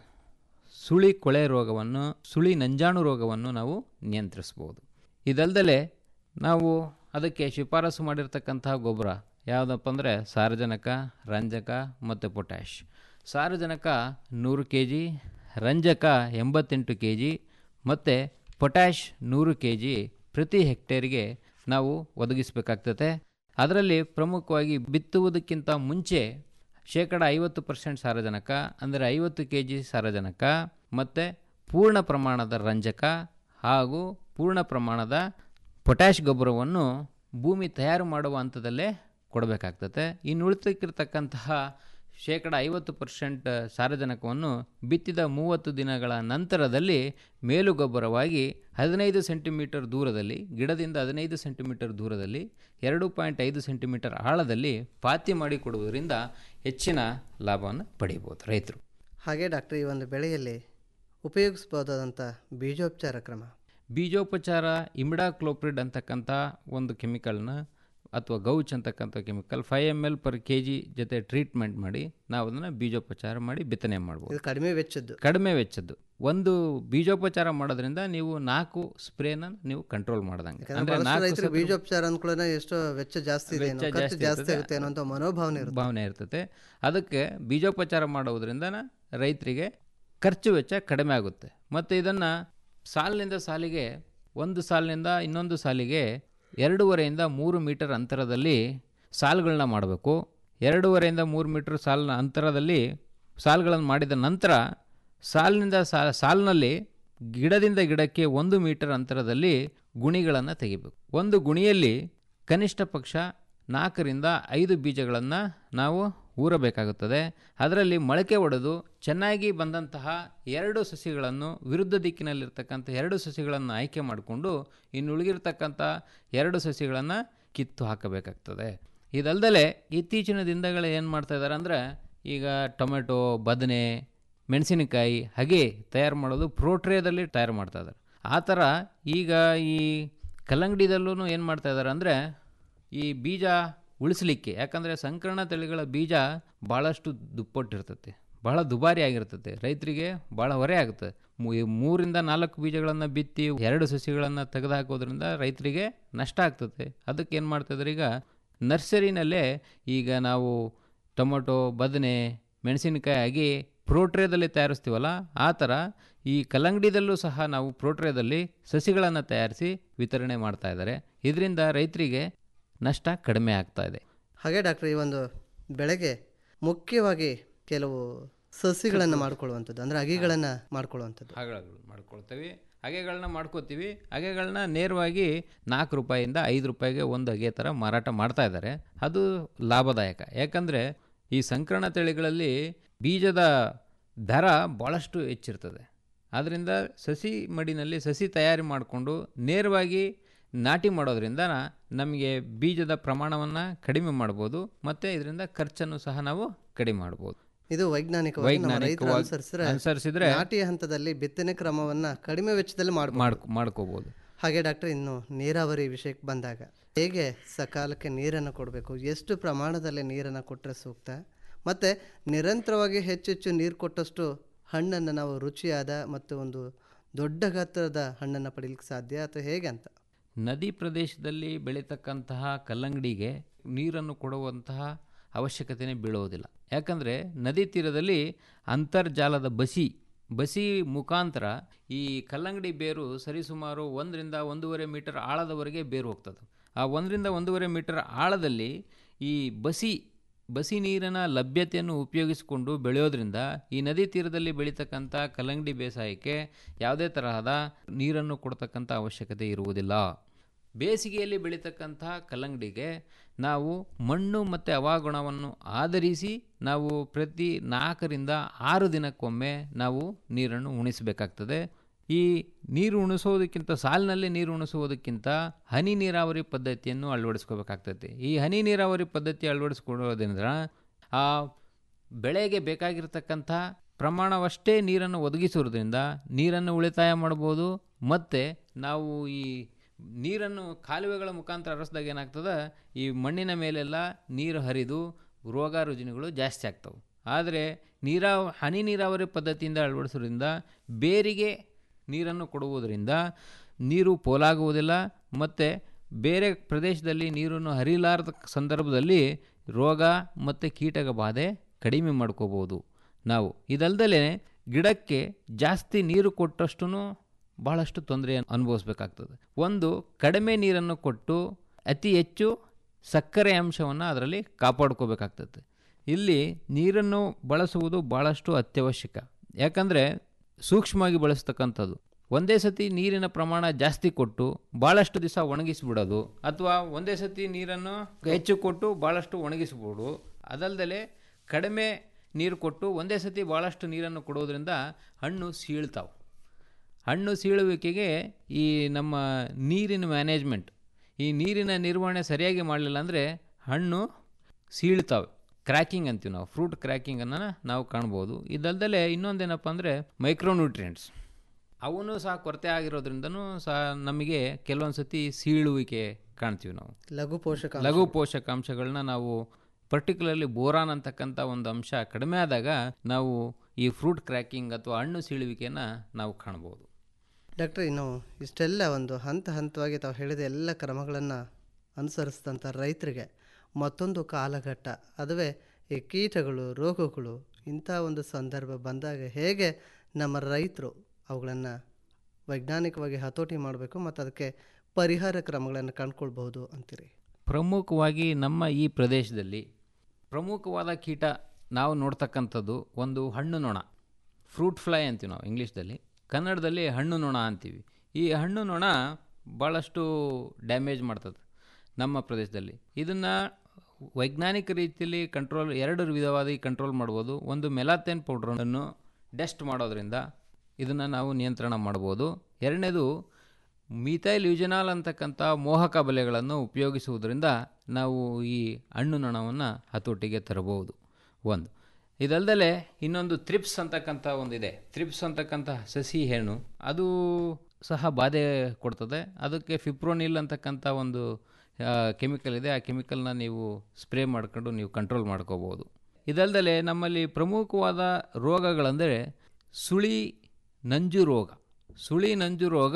ಸುಳಿ ಕೊಳೆ ರೋಗವನ್ನು ಸುಳಿ ನಂಜಾಣು ರೋಗವನ್ನು ನಾವು ನಿಯಂತ್ರಿಸ್ಬೋದು ಇದಲ್ದಲೆ ನಾವು ಅದಕ್ಕೆ ಶಿಫಾರಸು ಮಾಡಿರ್ತಕ್ಕಂತಹ ಗೊಬ್ಬರ ಯಾವುದಪ್ಪ ಅಂದರೆ ಸಾರಜನಕ ರಂಜಕ ಮತ್ತು ಪೊಟ್ಯಾಷ್ ಸಾರಜನಕ ನೂರು ಕೆ ಜಿ ರಂಜಕ ಎಂಬತ್ತೆಂಟು ಕೆ ಜಿ ಮತ್ತು ಪೊಟ್ಯಾಷ್ ನೂರು ಕೆ ಜಿ ಪ್ರತಿ ಹೆಕ್ಟೇರಿಗೆ ನಾವು ಒದಗಿಸಬೇಕಾಗ್ತದೆ ಅದರಲ್ಲಿ ಪ್ರಮುಖವಾಗಿ ಬಿತ್ತುವುದಕ್ಕಿಂತ ಮುಂಚೆ ಶೇಕಡ ಐವತ್ತು ಪರ್ಸೆಂಟ್ ಸಾರಜನಕ ಅಂದರೆ ಐವತ್ತು ಕೆ ಜಿ ಸಾರಜನಕ ಮತ್ತು ಪೂರ್ಣ ಪ್ರಮಾಣದ ರಂಜಕ ಹಾಗೂ ಪೂರ್ಣ ಪ್ರಮಾಣದ ಪೊಟ್ಯಾಷ್ ಗೊಬ್ಬರವನ್ನು ಭೂಮಿ ತಯಾರು ಮಾಡುವ ಹಂತದಲ್ಲೇ ಕೊಡಬೇಕಾಗ್ತದೆ ಇನ್ನು ಉಳಿತಕ್ಕಿರ್ತಕ್ಕಂತಹ ಶೇಕಡ ಐವತ್ತು ಪರ್ಸೆಂಟ್ ಸಾರಜನಕವನ್ನು ಬಿತ್ತಿದ ಮೂವತ್ತು ದಿನಗಳ ನಂತರದಲ್ಲಿ ಮೇಲುಗೊಬ್ಬರವಾಗಿ ಹದಿನೈದು ಸೆಂಟಿಮೀಟರ್ ದೂರದಲ್ಲಿ ಗಿಡದಿಂದ ಹದಿನೈದು ಸೆಂಟಿಮೀಟರ್ ದೂರದಲ್ಲಿ ಎರಡು ಪಾಯಿಂಟ್ ಐದು ಸೆಂಟಿಮೀಟರ್ ಆಳದಲ್ಲಿ ಪಾತಿ ಮಾಡಿ ಕೊಡುವುದರಿಂದ ಹೆಚ್ಚಿನ ಲಾಭವನ್ನು ಪಡೆಯಬಹುದು ರೈತರು ಹಾಗೆ ಡಾಕ್ಟರ್ ಈ ಒಂದು ಬೆಳೆಯಲ್ಲಿ ಉಪಯೋಗಿಸ್ಬೋದಾದಂಥ ಬೀಜೋಪಚಾರ ಕ್ರಮ ಬೀಜೋಪಚಾರ ಇಮಿಡಾಕ್ಲೋಪ್ರಿಡ್ ಅಂತಕ್ಕಂಥ ಒಂದು ಕೆಮಿಕಲ್ನ ಅಥವಾ ಗೌಚ್ ಅಂತಕ್ಕಂಥ chemical five M L per K G ಜೊತೆ ಟ್ರೀಟ್ಮೆಂಟ್ ಮಾಡಿ ನಾವು ಅದನ್ನು ಬೀಜೋಪಚಾರ ಮಾಡಿ ಬಿತ್ತನೆ ಮಾಡ್ಬೋದು ಇದು ಕಡಿಮೆ ವೆಚ್ಚದ್ದು ಕಡಿಮೆ ವೆಚ್ಚದ್ದು ಒಂದು ಬೀಜೋಪಚಾರ ಮಾಡೋದ್ರಿಂದ ನೀವು ನಾಲ್ಕು ಸ್ಪ್ರೇನ ನೀವು ಕಂಟ್ರೋಲ್ ಮಾಡ್ದಂಗೆ ಯಾಕಂದ್ರೆ ಅಂದರೆ ಬಹಳಷ್ಟು ನಾಲ್ಕು ರೈತರು ಸತಿ ಬೀಜೋಪಚಾರ ಅಂದ್ಕೊಳ್ಳೋಣ ಎಷ್ಟೋ ವೆಚ್ಚ ಜಾಸ್ತಿ ಇದೆ ಏನೋ, ವೆಚ್ಚ ಖರ್ಚು ಜಾಸ್ತಿ ಜಾಸ್ತಿ ಇರ್ತದೆ. ಆಗುತ್ತೆ ಅನ್ನೋ ಮನೋಭಾವನೆ ಇರುತ್ತೆ ಭಾವನೆ ಇರ್ತದೆ ಅದಕ್ಕೆ ಬೀಜೋಪಚಾರ ಮಾಡುವುದರಿಂದ ರೈತರಿಗೆ ಖರ್ಚು ವೆಚ್ಚ ಕಡಿಮೆ ಆಗುತ್ತೆ ಮತ್ತು ಇದನ್ನು ಸಾಲಿನಿಂದ ಸಾಲಿಗೆ ಒಂದು ಸಾಲಿನಿಂದ ಇನ್ನೊಂದು ಸಾಲಿಗೆ ಎರಡೂವರೆಯಿಂದ ಮೂರು ಮೀಟರ್ ಅಂತರದಲ್ಲಿ ಸಾಲುಗಳನ್ನ ಮಾಡಬೇಕು ಎರಡೂವರೆಯಿಂದ ಮೂರು ಮೀಟರ್ ಸಾಲಿನ ಅಂತರದಲ್ಲಿ ಸಾಲುಗಳನ್ನು ಮಾಡಿದ ನಂತರ ಸಾಲಿನಿಂದ ಸಾ ಸಾಲಿನಲ್ಲಿ ಗಿಡದಿಂದ ಗಿಡಕ್ಕೆ ಒಂದು ಮೀಟರ್ ಅಂತರದಲ್ಲಿ ಗುಣಿಗಳನ್ನು ತೆಗಿಬೇಕು ಒಂದು ಗುಣಿಯಲ್ಲಿ ಕನಿಷ್ಠ ಪಕ್ಷ ನಾಲ್ಕರಿಂದ ಐದು ಬೀಜಗಳನ್ನು ನಾವು ಊರಬೇಕಾಗುತ್ತದೆ ಅದರಲ್ಲಿ ಮೊಳಕೆ ಒಡೆದು ಚೆನ್ನಾಗಿ ಬಂದಂತಹ ಎರಡು ಸಸಿಗಳನ್ನು ವಿರುದ್ಧ ದಿಕ್ಕಿನಲ್ಲಿರ್ತಕ್ಕಂಥ ಎರಡು ಸಸಿಗಳನ್ನು ಆಯ್ಕೆ ಮಾಡಿಕೊಂಡು ಇನ್ನು ಉಳಿಗಿರ್ತಕ್ಕಂಥ ಎರಡು ಸಸಿಗಳನ್ನು ಕಿತ್ತು ಹಾಕಬೇಕಾಗ್ತದೆ ಇದಲ್ದಲೆ ಇತ್ತೀಚಿನ ದಿನಗಳು ಏನು ಮಾಡ್ತಾ ಇದ್ದಾರೆ ಅಂದರೆ ಈಗ ಟೊಮೆಟೊ ಬದನೆ ಮೆಣಸಿನಕಾಯಿ ಹಾಗೆ ತಯಾರು ಮಾಡೋದು ಪ್ರೋಟ್ರೇದಲ್ಲಿ ತಯಾರು ಮಾಡ್ತಾ ಇದ್ದಾರೆ ಆ ಥರ ಈಗ ಈ ಕಲ್ಲಂಗಡಿದಲ್ಲೂ ಏನು ಮಾಡ್ತಾ ಇದ್ದಾರೆ ಅಂದರೆ ಈ ಬೀಜ ಉಳಿಸ್ಲಿಕ್ಕೆ ಯಾಕಂದರೆ ಸಂಕರಣ ತಳಿಗಳ ಬೀಜ ಭಾಳಷ್ಟು ದುಪ್ಪಟ್ಟಿರ್ತತೆ ಬಹಳ ದುಬಾರಿ ಆಗಿರ್ತದೆ ರೈತರಿಗೆ ಭಾಳ ಹೊರೆ ಆಗುತ್ತೆ ಮೂ- ಈ ಮೂರಿಂದ ನಾಲ್ಕು ಬೀಜಗಳನ್ನು ಬಿತ್ತಿ ಎರಡು ಸಸಿಗಳನ್ನು ತೆಗೆದು ಹಾಕೋದ್ರಿಂದ ರೈತರಿಗೆ ನಷ್ಟ ಆಗ್ತದೆ ಅದಕ್ಕೆ ಏನು ಮಾಡ್ತಿದ್ದಾರೆ ಈಗ ನರ್ಸರಿನಲ್ಲೇ ಈಗ ನಾವು ಟೊಮೊಟೊ ಬದನೆ ಮೆಣಸಿನಕಾಯಿ ಆಗಿ ಪ್ರೋಟ್ರೇದಲ್ಲಿ ತಯಾರಿಸ್ತೀವಲ್ಲ ಆ ಥರ ಈ ಕಲ್ಲಂಗಡಿದಲ್ಲೂ ಸಹ ನಾವು ಪ್ರೋಟ್ರೇದಲ್ಲಿ ಸಸಿಗಳನ್ನು ತಯಾರಿಸಿ ವಿತರಣೆ ಮಾಡ್ತಾ ಇದ್ದಾರೆ ಇದರಿಂದ ರೈತರಿಗೆ ನಷ್ಟ ಕಡಿಮೆ ಆಗ್ತಾ ಇದೆ ಹಾಗೆ ಡಾಕ್ಟರ್ ಈ ಒಂದು ಬೆಳೆಗೆ ಮುಖ್ಯವಾಗಿ ಕೆಲವು ಸಸಿಗಳನ್ನು ಮಾಡ್ಕೊಳ್ಳುವಂಥದ್ದು ಅಂದರೆ ಅಗಿಗಳನ್ನು ಮಾಡ್ಕೊಳ್ಳುವಂಥದ್ದು ಹಾಗಳನ್ನು ಮಾಡ್ಕೊಳ್ತೀವಿ ಹಗೆಗಳನ್ನ ಮಾಡ್ಕೋತೀವಿ ಹಗೆಗಳನ್ನ ನೇರವಾಗಿ ನಾಲ್ಕು ರೂಪಾಯಿಂದ ಐದು ರೂಪಾಯಿಗೆ ಒಂದು ಹಗೆ ಥರ ಮಾರಾಟ ಮಾಡ್ತಾ ಇದ್ದಾರೆ ಅದು ಲಾಭದಾಯಕ ಯಾಕಂದರೆ ಈ ಸಂಕರಣ ತಳಿಗಳಲ್ಲಿ ಬೀಜದ ದರ ಭಾಳಷ್ಟು ಹೆಚ್ಚಿರ್ತದೆ ಆದ್ದರಿಂದ ಸಸಿ ಮಡಿನಲ್ಲಿ ಸಸಿ ತಯಾರಿ ಮಾಡಿಕೊಂಡು ನೇರವಾಗಿ ನಾಟಿ ಮಾಡೋದ್ರಿಂದ ನಮಗೆ ಬೀಜದ ಪ್ರಮಾಣವನ್ನು ಕಡಿಮೆ ಮಾಡ್ಬೋದು ಮತ್ತು ಇದರಿಂದ ಖರ್ಚನ್ನು ಸಹ ನಾವು ಕಡಿಮೆ ಮಾಡ್ಬೋದು ಇದು ವೈಜ್ಞಾನಿಕವಾಗಿ ನಮ್ಮ ರೈತರು ವೈಜ್ಞಾನಿಕವಾಗಿ ಅನುಸರಿಸಿದ್ರೆ ಅನುಸರಿಸಿದ್ರೆ ನಾಟಿ ಹಂತದಲ್ಲಿ ಬಿತ್ತನೆ ಕ್ರಮವನ್ನ ಕಡಿಮೆ ವೆಚ್ಚದಲ್ಲಿ ಮಾಡಬಹುದು ಮಾಡ್ಕೊ ಮಾಡ್ಕೋಬೋದು ಹಾಗೆ ಡಾಕ್ಟರ್ ಇನ್ನು ನೀರಾವರಿ ವಿಷಯಕ್ಕೆ ಬಂದಾಗ ಹೇಗೆ ಸಕಾಲಕ್ಕೆ ನೀರನ್ನು ಕೊಡಬೇಕು ಎಷ್ಟು ಪ್ರಮಾಣದಲ್ಲಿ ನೀರನ್ನು ಕೊಟ್ಟರೆ ಸೂಕ್ತ ಮತ್ತು ನಿರಂತರವಾಗಿ ಹೆಚ್ಚೆಚ್ಚು ನೀರು ಕೊಟ್ಟಷ್ಟು ಹಣ್ಣನ್ನು ನಾವು ರುಚಿಯಾದ ಮತ್ತು ಒಂದು ದೊಡ್ಡ ಗಾತ್ರದ ಹಣ್ಣನ್ನು ಪಡೀಲಿಕ್ಕೆ ಸಾಧ್ಯ ಅಥವಾ ಹೇಗೆ ಅಂತ ನದಿ ಪ್ರದೇಶದಲ್ಲಿ ಬೆಳೀತಕ್ಕಂತಹ ಕಲ್ಲಂಗಡಿಗೆ ನೀರನ್ನು ಕೊಡುವಂತಹ ಅವಶ್ಯಕತೆನೇ ಬೀಳುವುದಿಲ್ಲ ಯಾಕಂದರೆ ನದಿ ತೀರದಲ್ಲಿ ಅಂತರ್ಜಾಲದ ಬಸಿ ಬಸಿ ಮುಖಾಂತರ ಈ ಕಲ್ಲಂಗಡಿ ಬೇರು ಸರಿಸುಮಾರು ಒಂದರಿಂದ ಒಂದೂವರೆ ಮೀಟರ್ ಆಳದವರೆಗೆ ಬೇರು ಹೋಗ್ತದೆ ಆ ಒಂದರಿಂದ ಒಂದೂವರೆ ಮೀಟರ್ ಆಳದಲ್ಲಿ ಈ ಬಸಿ ಬಸಿ ನೀರಿನ ಲಭ್ಯತೆಯನ್ನು ಉಪಯೋಗಿಸಿಕೊಂಡು ಬೆಳೆಯೋದ್ರಿಂದ ಈ ನದಿ ತೀರದಲ್ಲಿ ಬೆಳೀತಕ್ಕಂಥ ಕಲ್ಲಂಗಡಿ ಬೇಸಾಯಕ್ಕೆ ಯಾವುದೇ ತರಹದ ನೀರನ್ನು ಕೊಡ್ತಕ್ಕಂಥ ಅವಶ್ಯಕತೆ ಇರುವುದಿಲ್ಲ ಬೇಸಿಗೆಯಲ್ಲಿ ಬೆಳೀತಕ್ಕಂಥ ಕಲ್ಲಂಗಡಿಗೆ ನಾವು ಮಣ್ಣು ಮತ್ತು ಹವಾಗುಣವನ್ನು ಆಧರಿಸಿ ನಾವು ಪ್ರತಿ ನಾಲ್ಕರಿಂದ ಆರು ದಿನಕ್ಕೊಮ್ಮೆ ನಾವು ನೀರನ್ನು ಉಣಿಸಬೇಕಾಗ್ತದೆ ಈ ನೀರು ಉಣಿಸೋದಕ್ಕಿಂತ ಸಾಲಿನಲ್ಲಿ ನೀರು ಉಣಿಸುವುದಕ್ಕಿಂತ ಹನಿ ನೀರಾವರಿ ಪದ್ಧತಿಯನ್ನು ಅಳವಡಿಸ್ಕೋಬೇಕಾಗ್ತೈತಿ ಈ ಹನಿ ನೀರಾವರಿ ಪದ್ಧತಿ ಅಳವಡಿಸ್ಕೊಳ್ಳೋದ್ರಿಂದ ಆ ಬೆಳೆಗೆ ಬೇಕಾಗಿರ್ತಕ್ಕಂಥ ಪ್ರಮಾಣವಷ್ಟೇ ನೀರನ್ನು ಒದಗಿಸುವುದರಿಂದ ನೀರನ್ನು ಉಳಿತಾಯ ಮಾಡ್ಬೋದು ಮತ್ತು ನಾವು ಈ ನೀರನ್ನು ಕಾಲುವೆಗಳ ಮುಖಾಂತರ ಹರಿಸಿದಾಗ ಏನಾಗ್ತದೆ ಈ ಮಣ್ಣಿನ ಮೇಲೆಲ್ಲ ನೀರು ಹರಿದು ರೋಗ ರುಜಿನಗಳು ಜಾಸ್ತಿ ಆಗ್ತವೆ ಆದರೆ ನೀರಾವ ಹನಿ ನೀರಾವರಿ ಪದ್ಧತಿಯಿಂದ ಅಳವಡಿಸೋದ್ರಿಂದ ಬೇರಿಗೆ ನೀರನ್ನು ಕೊಡುವುದರಿಂದ ನೀರು ಪೋಲಾಗುವುದಿಲ್ಲ ಮತ್ತು ಬೇರೆ ಪ್ರದೇಶದಲ್ಲಿ ನೀರನ್ನು ಹರಿಲಾರದ ಸಂದರ್ಭದಲ್ಲಿ ರೋಗ ಮತ್ತು ಕೀಟಕ ಬಾಧೆ ಕಡಿಮೆ ಮಾಡ್ಕೋಬೋದು ನಾವು ಇದಲ್ದಲೇ ಗಿಡಕ್ಕೆ ಜಾಸ್ತಿ ನೀರು ಕೊಟ್ಟಷ್ಟು ಬಹಳಷ್ಟು ತೊಂದರೆ ಅನುಭವಿಸ್ಬೇಕಾಗ್ತದೆ ಒಂದು ಕಡಿಮೆ ನೀರನ್ನು ಕೊಟ್ಟು ಅತಿ ಹೆಚ್ಚು ಸಕ್ಕರೆ ಅಂಶವನ್ನು ಅದರಲ್ಲಿ ಕಾಪಾಡ್ಕೋಬೇಕಾಗ್ತದೆ ಇಲ್ಲಿ ನೀರನ್ನು ಬಳಸುವುದು ಭಾಳಷ್ಟು ಅತ್ಯವಶ್ಯಕ ಯಾಕಂದರೆ ಸೂಕ್ಷ್ಮವಾಗಿ ಬಳಸ್ತಕ್ಕಂಥದ್ದು ಒಂದೇ ಸತಿ ನೀರಿನ ಪ್ರಮಾಣ ಜಾಸ್ತಿ ಕೊಟ್ಟು ಭಾಳಷ್ಟು ದಿವಸ ಒಣಗಿಸ್ಬಿಡೋದು ಅಥವಾ ಒಂದೇ ಸತಿ ನೀರನ್ನು ಹೆಚ್ಚು ಕೊಟ್ಟು ಭಾಳಷ್ಟು ಒಣಗಿಸ್ಬಿಡು ಅದಲ್ದಲೆ ಕಡಿಮೆ ನೀರು ಕೊಟ್ಟು ಒಂದೇ ಸತಿ ಭಾಳಷ್ಟು ನೀರನ್ನು ಕೊಡೋದ್ರಿಂದ ಹಣ್ಣು ಸೀಳ್ತಾವೆ ಹಣ್ಣು ಸೀಳುವಿಕೆಗೆ ಈ ನಮ್ಮ ನೀರಿನ ಮ್ಯಾನೇಜ್ಮೆಂಟ್ ಈ ನೀರಿನ ನಿರ್ವಹಣೆ ಸರಿಯಾಗಿ ಮಾಡಲಿಲ್ಲ ಅಂದರೆ ಹಣ್ಣು ಸೀಳ್ತಾವೆ ಕ್ರ್ಯಾಕಿಂಗ್ ಅಂತೀವಿ ನಾವು ಫ್ರೂಟ್ ಕ್ರ್ಯಾಕಿಂಗನ್ನು ನಾವು ಕಾಣ್ಬೋದು ಇದಲ್ದಲೆ ಇನ್ನೊಂದೇನಪ್ಪ ಅಂದರೆ ಮೈಕ್ರೋನ್ಯೂಟ್ರಿಯೆಂಟ್ಸ್ ಅವನು ಸಹ ಕೊರತೆ ಆಗಿರೋದ್ರಿಂದನೂ ಸಹ ನಮಗೆ ಕೆಲವೊಂದು ಸತಿ ಸೀಳುವಿಕೆ ಕಾಣ್ತೀವಿ ನಾವು ಲಘು ಪೋಷಕ ಲಘು ಪೋಷಕಾಂಶಗಳನ್ನ ನಾವು ಪರ್ಟಿಕ್ಯುಲರ್ಲಿ ಬೋರಾನ್ ಅಂತಕ್ಕಂಥ ಒಂದು ಅಂಶ ಕಡಿಮೆ ಆದಾಗ ನಾವು ಈ ಫ್ರೂಟ್ ಕ್ರ್ಯಾಕಿಂಗ್ ಅಥವಾ ಹಣ್ಣು ಸೀಳುವಿಕೆಯನ್ನು ನಾವು ಕಾಣ್ಬೋದು ಡಾಕ್ಟರ್ ಇನ್ನು ಇಷ್ಟೆಲ್ಲ ಒಂದು ಹಂತ ಹಂತವಾಗಿ ತಾವು ಹೇಳಿದ ಎಲ್ಲ ಕ್ರಮಗಳನ್ನು ಅನುಸರಿಸಿದಂಥ ರೈತರಿಗೆ ಮತ್ತೊಂದು ಕಾಲಘಟ್ಟ ಅದುವೇ ಈ ಕೀಟಗಳು ರೋಗಗಳು ಇಂಥ ಒಂದು ಸಂದರ್ಭ ಬಂದಾಗ ಹೇಗೆ ನಮ್ಮ ರೈತರು ಅವುಗಳನ್ನು ವೈಜ್ಞಾನಿಕವಾಗಿ ಹತೋಟಿ ಮಾಡಬೇಕು ಮತ್ತು ಅದಕ್ಕೆ ಪರಿಹಾರ ಕ್ರಮಗಳನ್ನು ಕಂಡುಕೊಳ್ಬಹುದು ಅಂತೀರಿ ಪ್ರಮುಖವಾಗಿ ನಮ್ಮ ಈ ಪ್ರದೇಶದಲ್ಲಿ ಪ್ರಮುಖವಾದ ಕೀಟ ನಾವು ನೋಡ್ತಕ್ಕಂಥದ್ದು ಒಂದು ಹಣ್ಣು ನೊಣ ಫ್ರೂಟ್ ಫ್ಲೈ ಅಂತೀವಿ ನಾವು ಇಂಗ್ಲೀಷ್ದಲ್ಲಿ ಕನ್ನಡದಲ್ಲಿ ಹಣ್ಣು ನೊಣ ಅಂತೀವಿ ಈ ಹಣ್ಣು ನೊಣ ಭಾಳಷ್ಟು ಡ್ಯಾಮೇಜ್ ಮಾಡ್ತದೆ ನಮ್ಮ ಪ್ರದೇಶದಲ್ಲಿ ಇದನ್ನು ವೈಜ್ಞಾನಿಕ ರೀತಿಯಲ್ಲಿ ಕಂಟ್ರೋಲ್ ಎರಡು ವಿಧವಾಗಿ ಕಂಟ್ರೋಲ್ ಮಾಡ್ಬೋದು ಒಂದು ಮೆಲಾಥೆನ್ ಪೌಡ್ರನ್ನು ಡಸ್ಟ್ ಮಾಡೋದ್ರಿಂದ ಇದನ್ನು ನಾವು ನಿಯಂತ್ರಣ ಮಾಡ್ಬೋದು ಎರಡನೇದು ಮಿಥೈಲ್ ಯುಜನಾಲ್ ಅಂತಕ್ಕಂಥ ಮೋಹಕ ಬಲೆಗಳನ್ನು ಉಪಯೋಗಿಸುವುದರಿಂದ ನಾವು ಈ ಹಣ್ಣು ನೊಣವನ್ನು ಹತೋಟಿಗೆ ತರಬಹುದು ಒಂದು ಇದಲ್ದಲೆ ಇನ್ನೊಂದು ತ್ರಿಪ್ಸ್ ಅಂತಕ್ಕಂಥ ಒಂದಿದೆ ತ್ರಿಪ್ಸ್ ಅಂತಕ್ಕಂಥ ಸಸಿ ಹೆಣ್ಣು ಅದು ಸಹ ಬಾಧೆ ಕೊಡ್ತದೆ ಅದಕ್ಕೆ ಫಿಪ್ರೋನಿಲ್ ಅಂತಕ್ಕಂಥ ಒಂದು ಕೆಮಿಕಲ್ ಇದೆ ಆ ಕೆಮಿಕಲ್ನ ನೀವು ಸ್ಪ್ರೇ ಮಾಡ್ಕೊಂಡು ನೀವು ಕಂಟ್ರೋಲ್ ಮಾಡ್ಕೋಬೋದು ಇದಲ್ದಲೆ ನಮ್ಮಲ್ಲಿ ಪ್ರಮುಖವಾದ ರೋಗಗಳೆಂದರೆ ಸುಳಿ ನಂಜು ರೋಗ ಸುಳಿ ನಂಜು ರೋಗ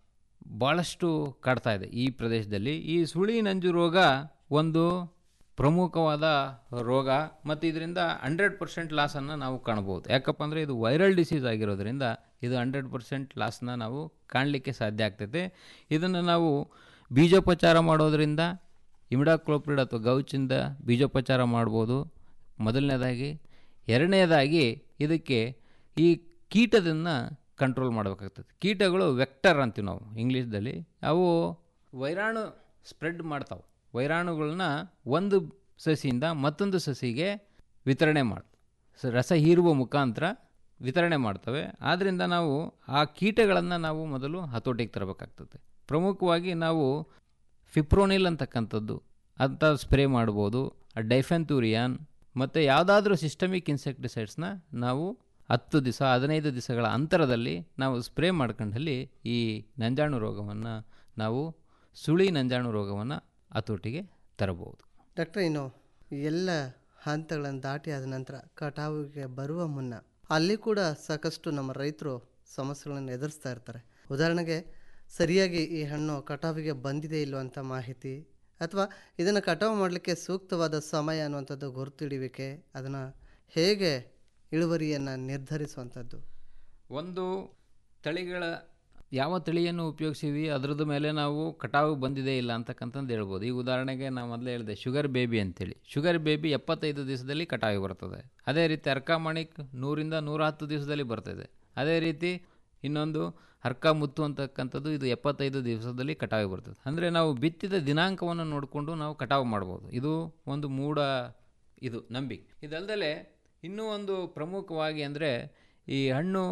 ಭಾಳಷ್ಟು ಕಾಡ್ತಾ ಇದೆ ಈ ಪ್ರದೇಶದಲ್ಲಿ ಈ ಸುಳಿ ನಂಜು ರೋಗ ಒಂದು ಪ್ರಮುಖವಾದ ರೋಗ ಮತ್ತು ಇದರಿಂದ ಹಂಡ್ರೆಡ್ ಪರ್ಸೆಂಟ್ ಲಾಸನ್ನು ನಾವು ಕಾಣ್ಬೋದು ಯಾಕಪ್ಪ ಅಂದರೆ ಇದು ವೈರಲ್ ಡಿಸೀಸ್ ಆಗಿರೋದ್ರಿಂದ ಇದು ಹಂಡ್ರೆಡ್ ಪರ್ಸೆಂಟ್ ಲಾಸ್ನ ನಾವು ಕಾಣಲಿಕ್ಕೆ ಸಾಧ್ಯ ಆಗ್ತೈತೆ ಇದನ್ನು ನಾವು ಬೀಜೋಪಚಾರ ಮಾಡೋದ್ರಿಂದ ಇಮಿಡಾಕ್ಲೋಪ್ರಿಡ್ ಅಥವಾ ಗೌಚಿಂದ ಬೀಜೋಪಚಾರ ಮಾಡ್ಬೋದು ಮೊದಲನೇದಾಗಿ ಎರಡನೇದಾಗಿ ಇದಕ್ಕೆ ಈ ಕೀಟದನ್ನು ಕಂಟ್ರೋಲ್ ಮಾಡಬೇಕಾಗ್ತದೆ ಕೀಟಗಳು ವೆಕ್ಟರ್ ಅಂತೀವಿ ನಾವು ಇಂಗ್ಲೀಷ್ದಲ್ಲಿ ಅವು ವೈರಾಣು ಸ್ಪ್ರೆಡ್ ಮಾಡ್ತಾವೆ ವೈರಾಣುಗಳನ್ನ ಒಂದು ಸಸಿಯಿಂದ ಮತ್ತೊಂದು ಸಸಿಗೆ ವಿತರಣೆ ಮಾಡ್ತವೆ ರಸ ಹೀರುವ ಮುಖಾಂತರ ವಿತರಣೆ ಮಾಡ್ತವೆ ಆದ್ದರಿಂದ ನಾವು ಆ ಕೀಟಗಳನ್ನು ನಾವು ಮೊದಲು ಹತೋಟಿಗೆ ತರಬೇಕಾಗ್ತದೆ ಪ್ರಮುಖವಾಗಿ ನಾವು ಫಿಪ್ರೋನಿಲ್ ಅಂತಕ್ಕಂಥದ್ದು ಅಂತ ಸ್ಪ್ರೇ ಮಾಡ್ಬೋದು ಡೈಫೆನ್ತೂರಿಯಾನ್ ಮತ್ತು ಯಾವುದಾದ್ರೂ ಸಿಸ್ಟಮಿಕ್ ಇನ್ಸೆಕ್ಟಿಸೈಡ್ಸ್ನ ನಾವು ಹತ್ತು ದಿವಸ ಹದಿನೈದು ದಿವಸಗಳ ಅಂತರದಲ್ಲಿ ನಾವು ಸ್ಪ್ರೇ ಮಾಡ್ಕೊಂಡಲ್ಲಿ ಈ ನಂಜಾಣು ರೋಗವನ್ನು ನಾವು ಸುಳಿ ನಂಜಾಣು ರೋಗವನ್ನು ಹತೋಟಿಗೆ ತರಬಹುದು ಡಾಕ್ಟರ್ ಇನ್ನು ಈ ಎಲ್ಲ ಹಂತಗಳನ್ನು ದಾಟಿ ಆದ ನಂತರ ಕಟಾವಿಗೆ ಬರುವ ಮುನ್ನ ಅಲ್ಲಿ ಕೂಡ ಸಾಕಷ್ಟು ನಮ್ಮ ರೈತರು ಸಮಸ್ಯೆಗಳನ್ನು ಎದುರಿಸ್ತಾ ಇರ್ತಾರೆ ಉದಾಹರಣೆಗೆ ಸರಿಯಾಗಿ ಈ ಹಣ್ಣು ಕಟಾವಿಗೆ ಬಂದಿದೆ ಇಲ್ಲೋ ಅಂತ ಮಾಹಿತಿ ಅಥವಾ ಇದನ್ನು ಕಟಾವು ಮಾಡಲಿಕ್ಕೆ ಸೂಕ್ತವಾದ ಸಮಯ ಅನ್ನುವಂಥದ್ದು ಗುರುತಿಡುವಿಕೆ ಅದನ್ನು ಹೇಗೆ ಇಳುವರಿಯನ್ನು ನಿರ್ಧರಿಸುವಂಥದ್ದು ಒಂದು ತಳಿಗಳ ಯಾವ ತಳಿಯನ್ನು ಉಪಯೋಗಿಸಿವಿ ಅದರದ್ದು ಮೇಲೆ ನಾವು ಕಟಾವು ಬಂದಿದೆ ಇಲ್ಲ ಅಂತಕ್ಕಂಥದ್ದು ಹೇಳ್ಬೋದು ಈ ಉದಾಹರಣೆಗೆ ನಾವು ಮೊದಲೇ ಹೇಳಿದೆ ಶುಗರ್ ಬೇಬಿ ಅಂತೇಳಿ ಶುಗರ್ ಬೇಬಿ ಎಪ್ಪತ್ತೈದು ದಿವಸದಲ್ಲಿ ಕಟಾವು ಬರ್ತದೆ ಅದೇ ರೀತಿ ಅರ್ಕಾಮಣಿಕ್ ನೂರಿಂದ ನೂರ ಹತ್ತು ದಿವಸದಲ್ಲಿ ಬರ್ತದೆ ಅದೇ ರೀತಿ ಇನ್ನೊಂದು ಹರ್ಕ ಮುತ್ತು ಅಂತಕ್ಕಂಥದ್ದು ಇದು ಎಪ್ಪತ್ತೈದು ದಿವಸದಲ್ಲಿ ಕಟಾವು ಬರ್ತದೆ ಅಂದರೆ ನಾವು ಬಿತ್ತಿದ ದಿನಾಂಕವನ್ನು ನೋಡಿಕೊಂಡು ನಾವು ಕಟಾವು ಮಾಡ್ಬೋದು ಇದು ಒಂದು ಮೂಢ ಇದು ನಂಬಿಕೆ ಇದಲ್ದಲೆ ಇನ್ನೂ ಒಂದು ಪ್ರಮುಖವಾಗಿ ಅಂದರೆ ಈ ಹಣ್ಣು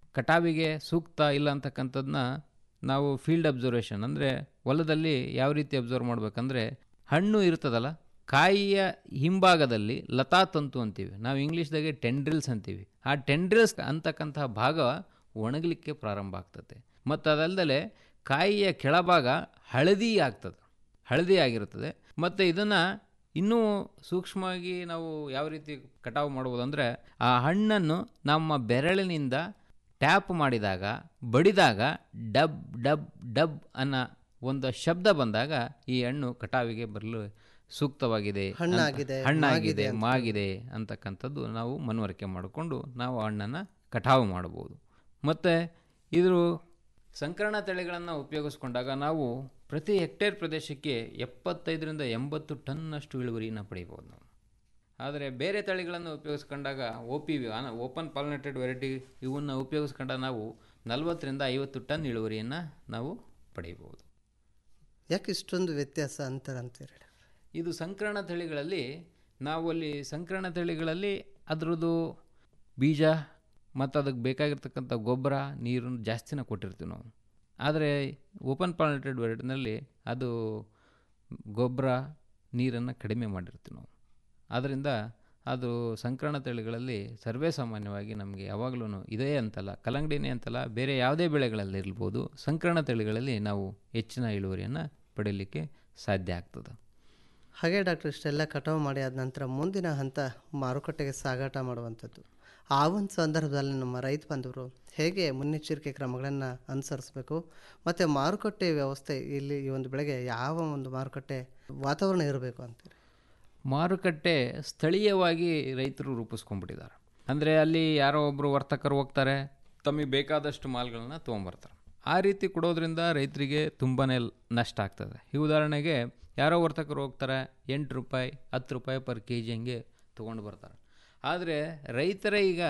ಕಟಾವಿಗೆ ಸೂಕ್ತ ಇಲ್ಲ ಅಂತಕ್ಕಂಥದ್ದನ್ನ ನಾವು ಫೀಲ್ಡ್ ಅಬ್ಸರ್ವೇಷನ್ ಅಂದರೆ ಹೊಲದಲ್ಲಿ ಯಾವ ರೀತಿ ಅಬ್ಸರ್ವ್ ಮಾಡಬೇಕಂದ್ರೆ ಹಣ್ಣು ಇರ್ತದಲ್ಲ ಕಾಯಿಯ ಹಿಂಭಾಗದಲ್ಲಿ ಲತಾ ತಂತು ಅಂತೀವಿ ನಾವು ಇಂಗ್ಲೀಷ್ದಾಗೆ ಟೆಂಡ್ರಿಲ್ಸ್ ಅಂತೀವಿ ಆ ಟೆಂಡ್ರಿಲ್ಸ್ ಅಂತಕ್ಕಂತಹ ಭಾಗ ಒಣಗಲಿಕ್ಕೆ ಪ್ರಾರಂಭ ಆಗ್ತದೆ ಮತ್ತು ಅದಲ್ಲದೆ ಕಾಯಿಯ ಕೆಳಭಾಗ ಹಳದಿ ಆಗ್ತದೆ ಹಳದಿ ಆಗಿರುತ್ತದೆ ಮತ್ತು ಇದನ್ನು ಇನ್ನೂ ಸೂಕ್ಷ್ಮವಾಗಿ ನಾವು ಯಾವ ರೀತಿ ಕಟಾವು ಮಾಡ್ಬೋದು ಅಂದರೆ ಆ ಹಣ್ಣನ್ನು ನಮ್ಮ ಬೆರಳಿನಿಂದ ಟ್ಯಾಪ್ ಮಾಡಿದಾಗ ಬಡಿದಾಗ ಡಬ್ ಡಬ್ ಡಬ್ ಅನ್ನೋ ಒಂದು ಶಬ್ದ ಬಂದಾಗ ಈ ಹಣ್ಣು ಕಟಾವಿಗೆ ಬರಲು ಸೂಕ್ತವಾಗಿದೆ ಅಂತ- ಹಣ್ಣಾಗಿದೆ, ಹಣ್ಣಾಗಿದೆ ಮಾಗಿದೆ ಅಂತ. ಮಾಗಿದೆ ಅಂತಕ್ಕಂಥದ್ದು ನಾವು ಮನವರಿಕೆ ಮಾಡಿಕೊಂಡು ನಾವು ಹಣ್ಣನ್ನು ಕಟಾವು ಮಾಡ್ಬೋದು ಮತ್ತು ಇದ್ರ ಸಂಕರಣ ತಳಿಗಳನ್ನು ಉಪಯೋಗಿಸ್ಕೊಂಡಾಗ ನಾವು ಪ್ರತಿ ಹೆಕ್ಟೇರ್ ಪ್ರದೇಶಕ್ಕೆ ಎಪ್ಪತ್ತೈದರಿಂದ ಎಂಬತ್ತು ಟನ್ನಷ್ಟು ಇಳುವರಿಯನ್ನು ಪಡೆಯಬಹುದು ನಾವು ಆದರೆ ಬೇರೆ ತಳಿಗಳನ್ನು ಉಪಯೋಗಿಸ್ಕೊಂಡಾಗ O P V open pollinated variety ಇವನ್ನು ಉಪಯೋಗಿಸ್ಕೊಂಡಾಗ ನಾವು ನಲವತ್ತರಿಂದ ಐವತ್ತು ಟನ್ ಇಳುವರಿಯನ್ನು ನಾವು ಪಡೆಯಬಹುದು ಯಾಕೆ ಇಷ್ಟೊಂದು ವ್ಯತ್ಯಾಸ ಅಂತರ ಅಂತೀರಿ ಇದು ಸಂಕರಣ ತಳಿಗಳಲ್ಲಿ ನಾವು ಅಲ್ಲಿ ಸಂಕರಣ ತಳಿಗಳಲ್ಲಿ ಅದರದ್ದು ಬೀಜ ಮತ್ತು ಅದಕ್ಕೆ ಬೇಕಾಗಿರ್ತಕ್ಕಂಥ ಗೊಬ್ಬರ ನೀರನ್ನು ಜಾಸ್ತಿನ ಕೊಟ್ಟಿರ್ತೀವಿ ನಾವು ಆದರೆ ಓಪನ್ ಪಾಲಿನೇಟೆಡ್ ವೆರೈಟಿನಲ್ಲಿ ಅದು ಗೊಬ್ಬರ ನೀರನ್ನು ಕಡಿಮೆ ಮಾಡಿರ್ತೀವಿ ನಾವು ಆದ್ದರಿಂದ ಅದು ಸಂಕರಣ ತಳಿಗಳಲ್ಲಿ ಸರ್ವೇ ಸಾಮಾನ್ಯವಾಗಿ ನಮಗೆ ಯಾವಾಗಲೂ ಇದೇ ಅಂತಲ್ಲ ಕಲ್ಲಂಗಡಿನೇ ಅಂತಲ್ಲ ಬೇರೆ ಯಾವುದೇ ಬೆಳೆಗಳಲ್ಲಿ ಇರ್ಬೋದು ಸಂಕರಣ ತಳಿಗಳಲ್ಲಿ ನಾವು ಹೆಚ್ಚಿನ ಇಳುವರಿಯನ್ನು ಪಡೀಲಿಕ್ಕೆ ಸಾಧ್ಯ ಆಗ್ತದೆ ಹಾಗೆ ಡಾಕ್ಟರ್ ಇಷ್ಟೆಲ್ಲ ಕಟಾವು ಮಾಡಿ ಆದ ನಂತರ ಮುಂದಿನ ಹಂತ ಮಾರುಕಟ್ಟೆಗೆ ಸಾಗಾಟ ಮಾಡುವಂಥದ್ದು ಆ ಒಂದು ಸಂದರ್ಭದಲ್ಲಿ ನಮ್ಮ ರೈತ ಬಂಧುವರು ಹೇಗೆ ಮುನ್ನೆಚ್ಚರಿಕೆ ಕ್ರಮಗಳನ್ನು ಅನುಸರಿಸಬೇಕು ಮತ್ತು ಮಾರುಕಟ್ಟೆ ವ್ಯವಸ್ಥೆ ಇಲ್ಲಿ ಈ ಒಂದು ಬೆಳೆಗೆ ಯಾವ ಒಂದು ಮಾರುಕಟ್ಟೆ ವಾತಾವರಣ ಇರಬೇಕು ಅಂತೀರಿ ಮಾರುಕಟ್ಟೆ ಸ್ಥಳೀಯವಾಗಿ ರೈತರು ರೂಪಿಸ್ಕೊಂಡ್ಬಿಟ್ಟಿದ್ದಾರೆ ಅಂದರೆ ಅಲ್ಲಿ ಯಾರೋ ಒಬ್ಬರು ವರ್ತಕರು ಹೋಗ್ತಾರೆ ತಮಗೆ ಬೇಕಾದಷ್ಟು ಮಾಲ್ಗಳನ್ನ ತೊಗೊಂಬರ್ತಾರೆ ಆ ರೀತಿ ಕೊಡೋದ್ರಿಂದ ರೈತರಿಗೆ ತುಂಬಾ ನಷ್ಟ ಆಗ್ತದೆ ಈ ಉದಾಹರಣೆಗೆ ಯಾರೋ ವರ್ತಕರು ಹೋಗ್ತಾರೆ ಎಂಟು ರೂಪಾಯಿ ಹತ್ತು ರೂಪಾಯಿ ಪರ್ ಕೆ ಜಿ ಹಂಗೆ ತೊಗೊಂಡು ಬರ್ತಾರೆ ಆದರೆ ರೈತರೇ ಈಗ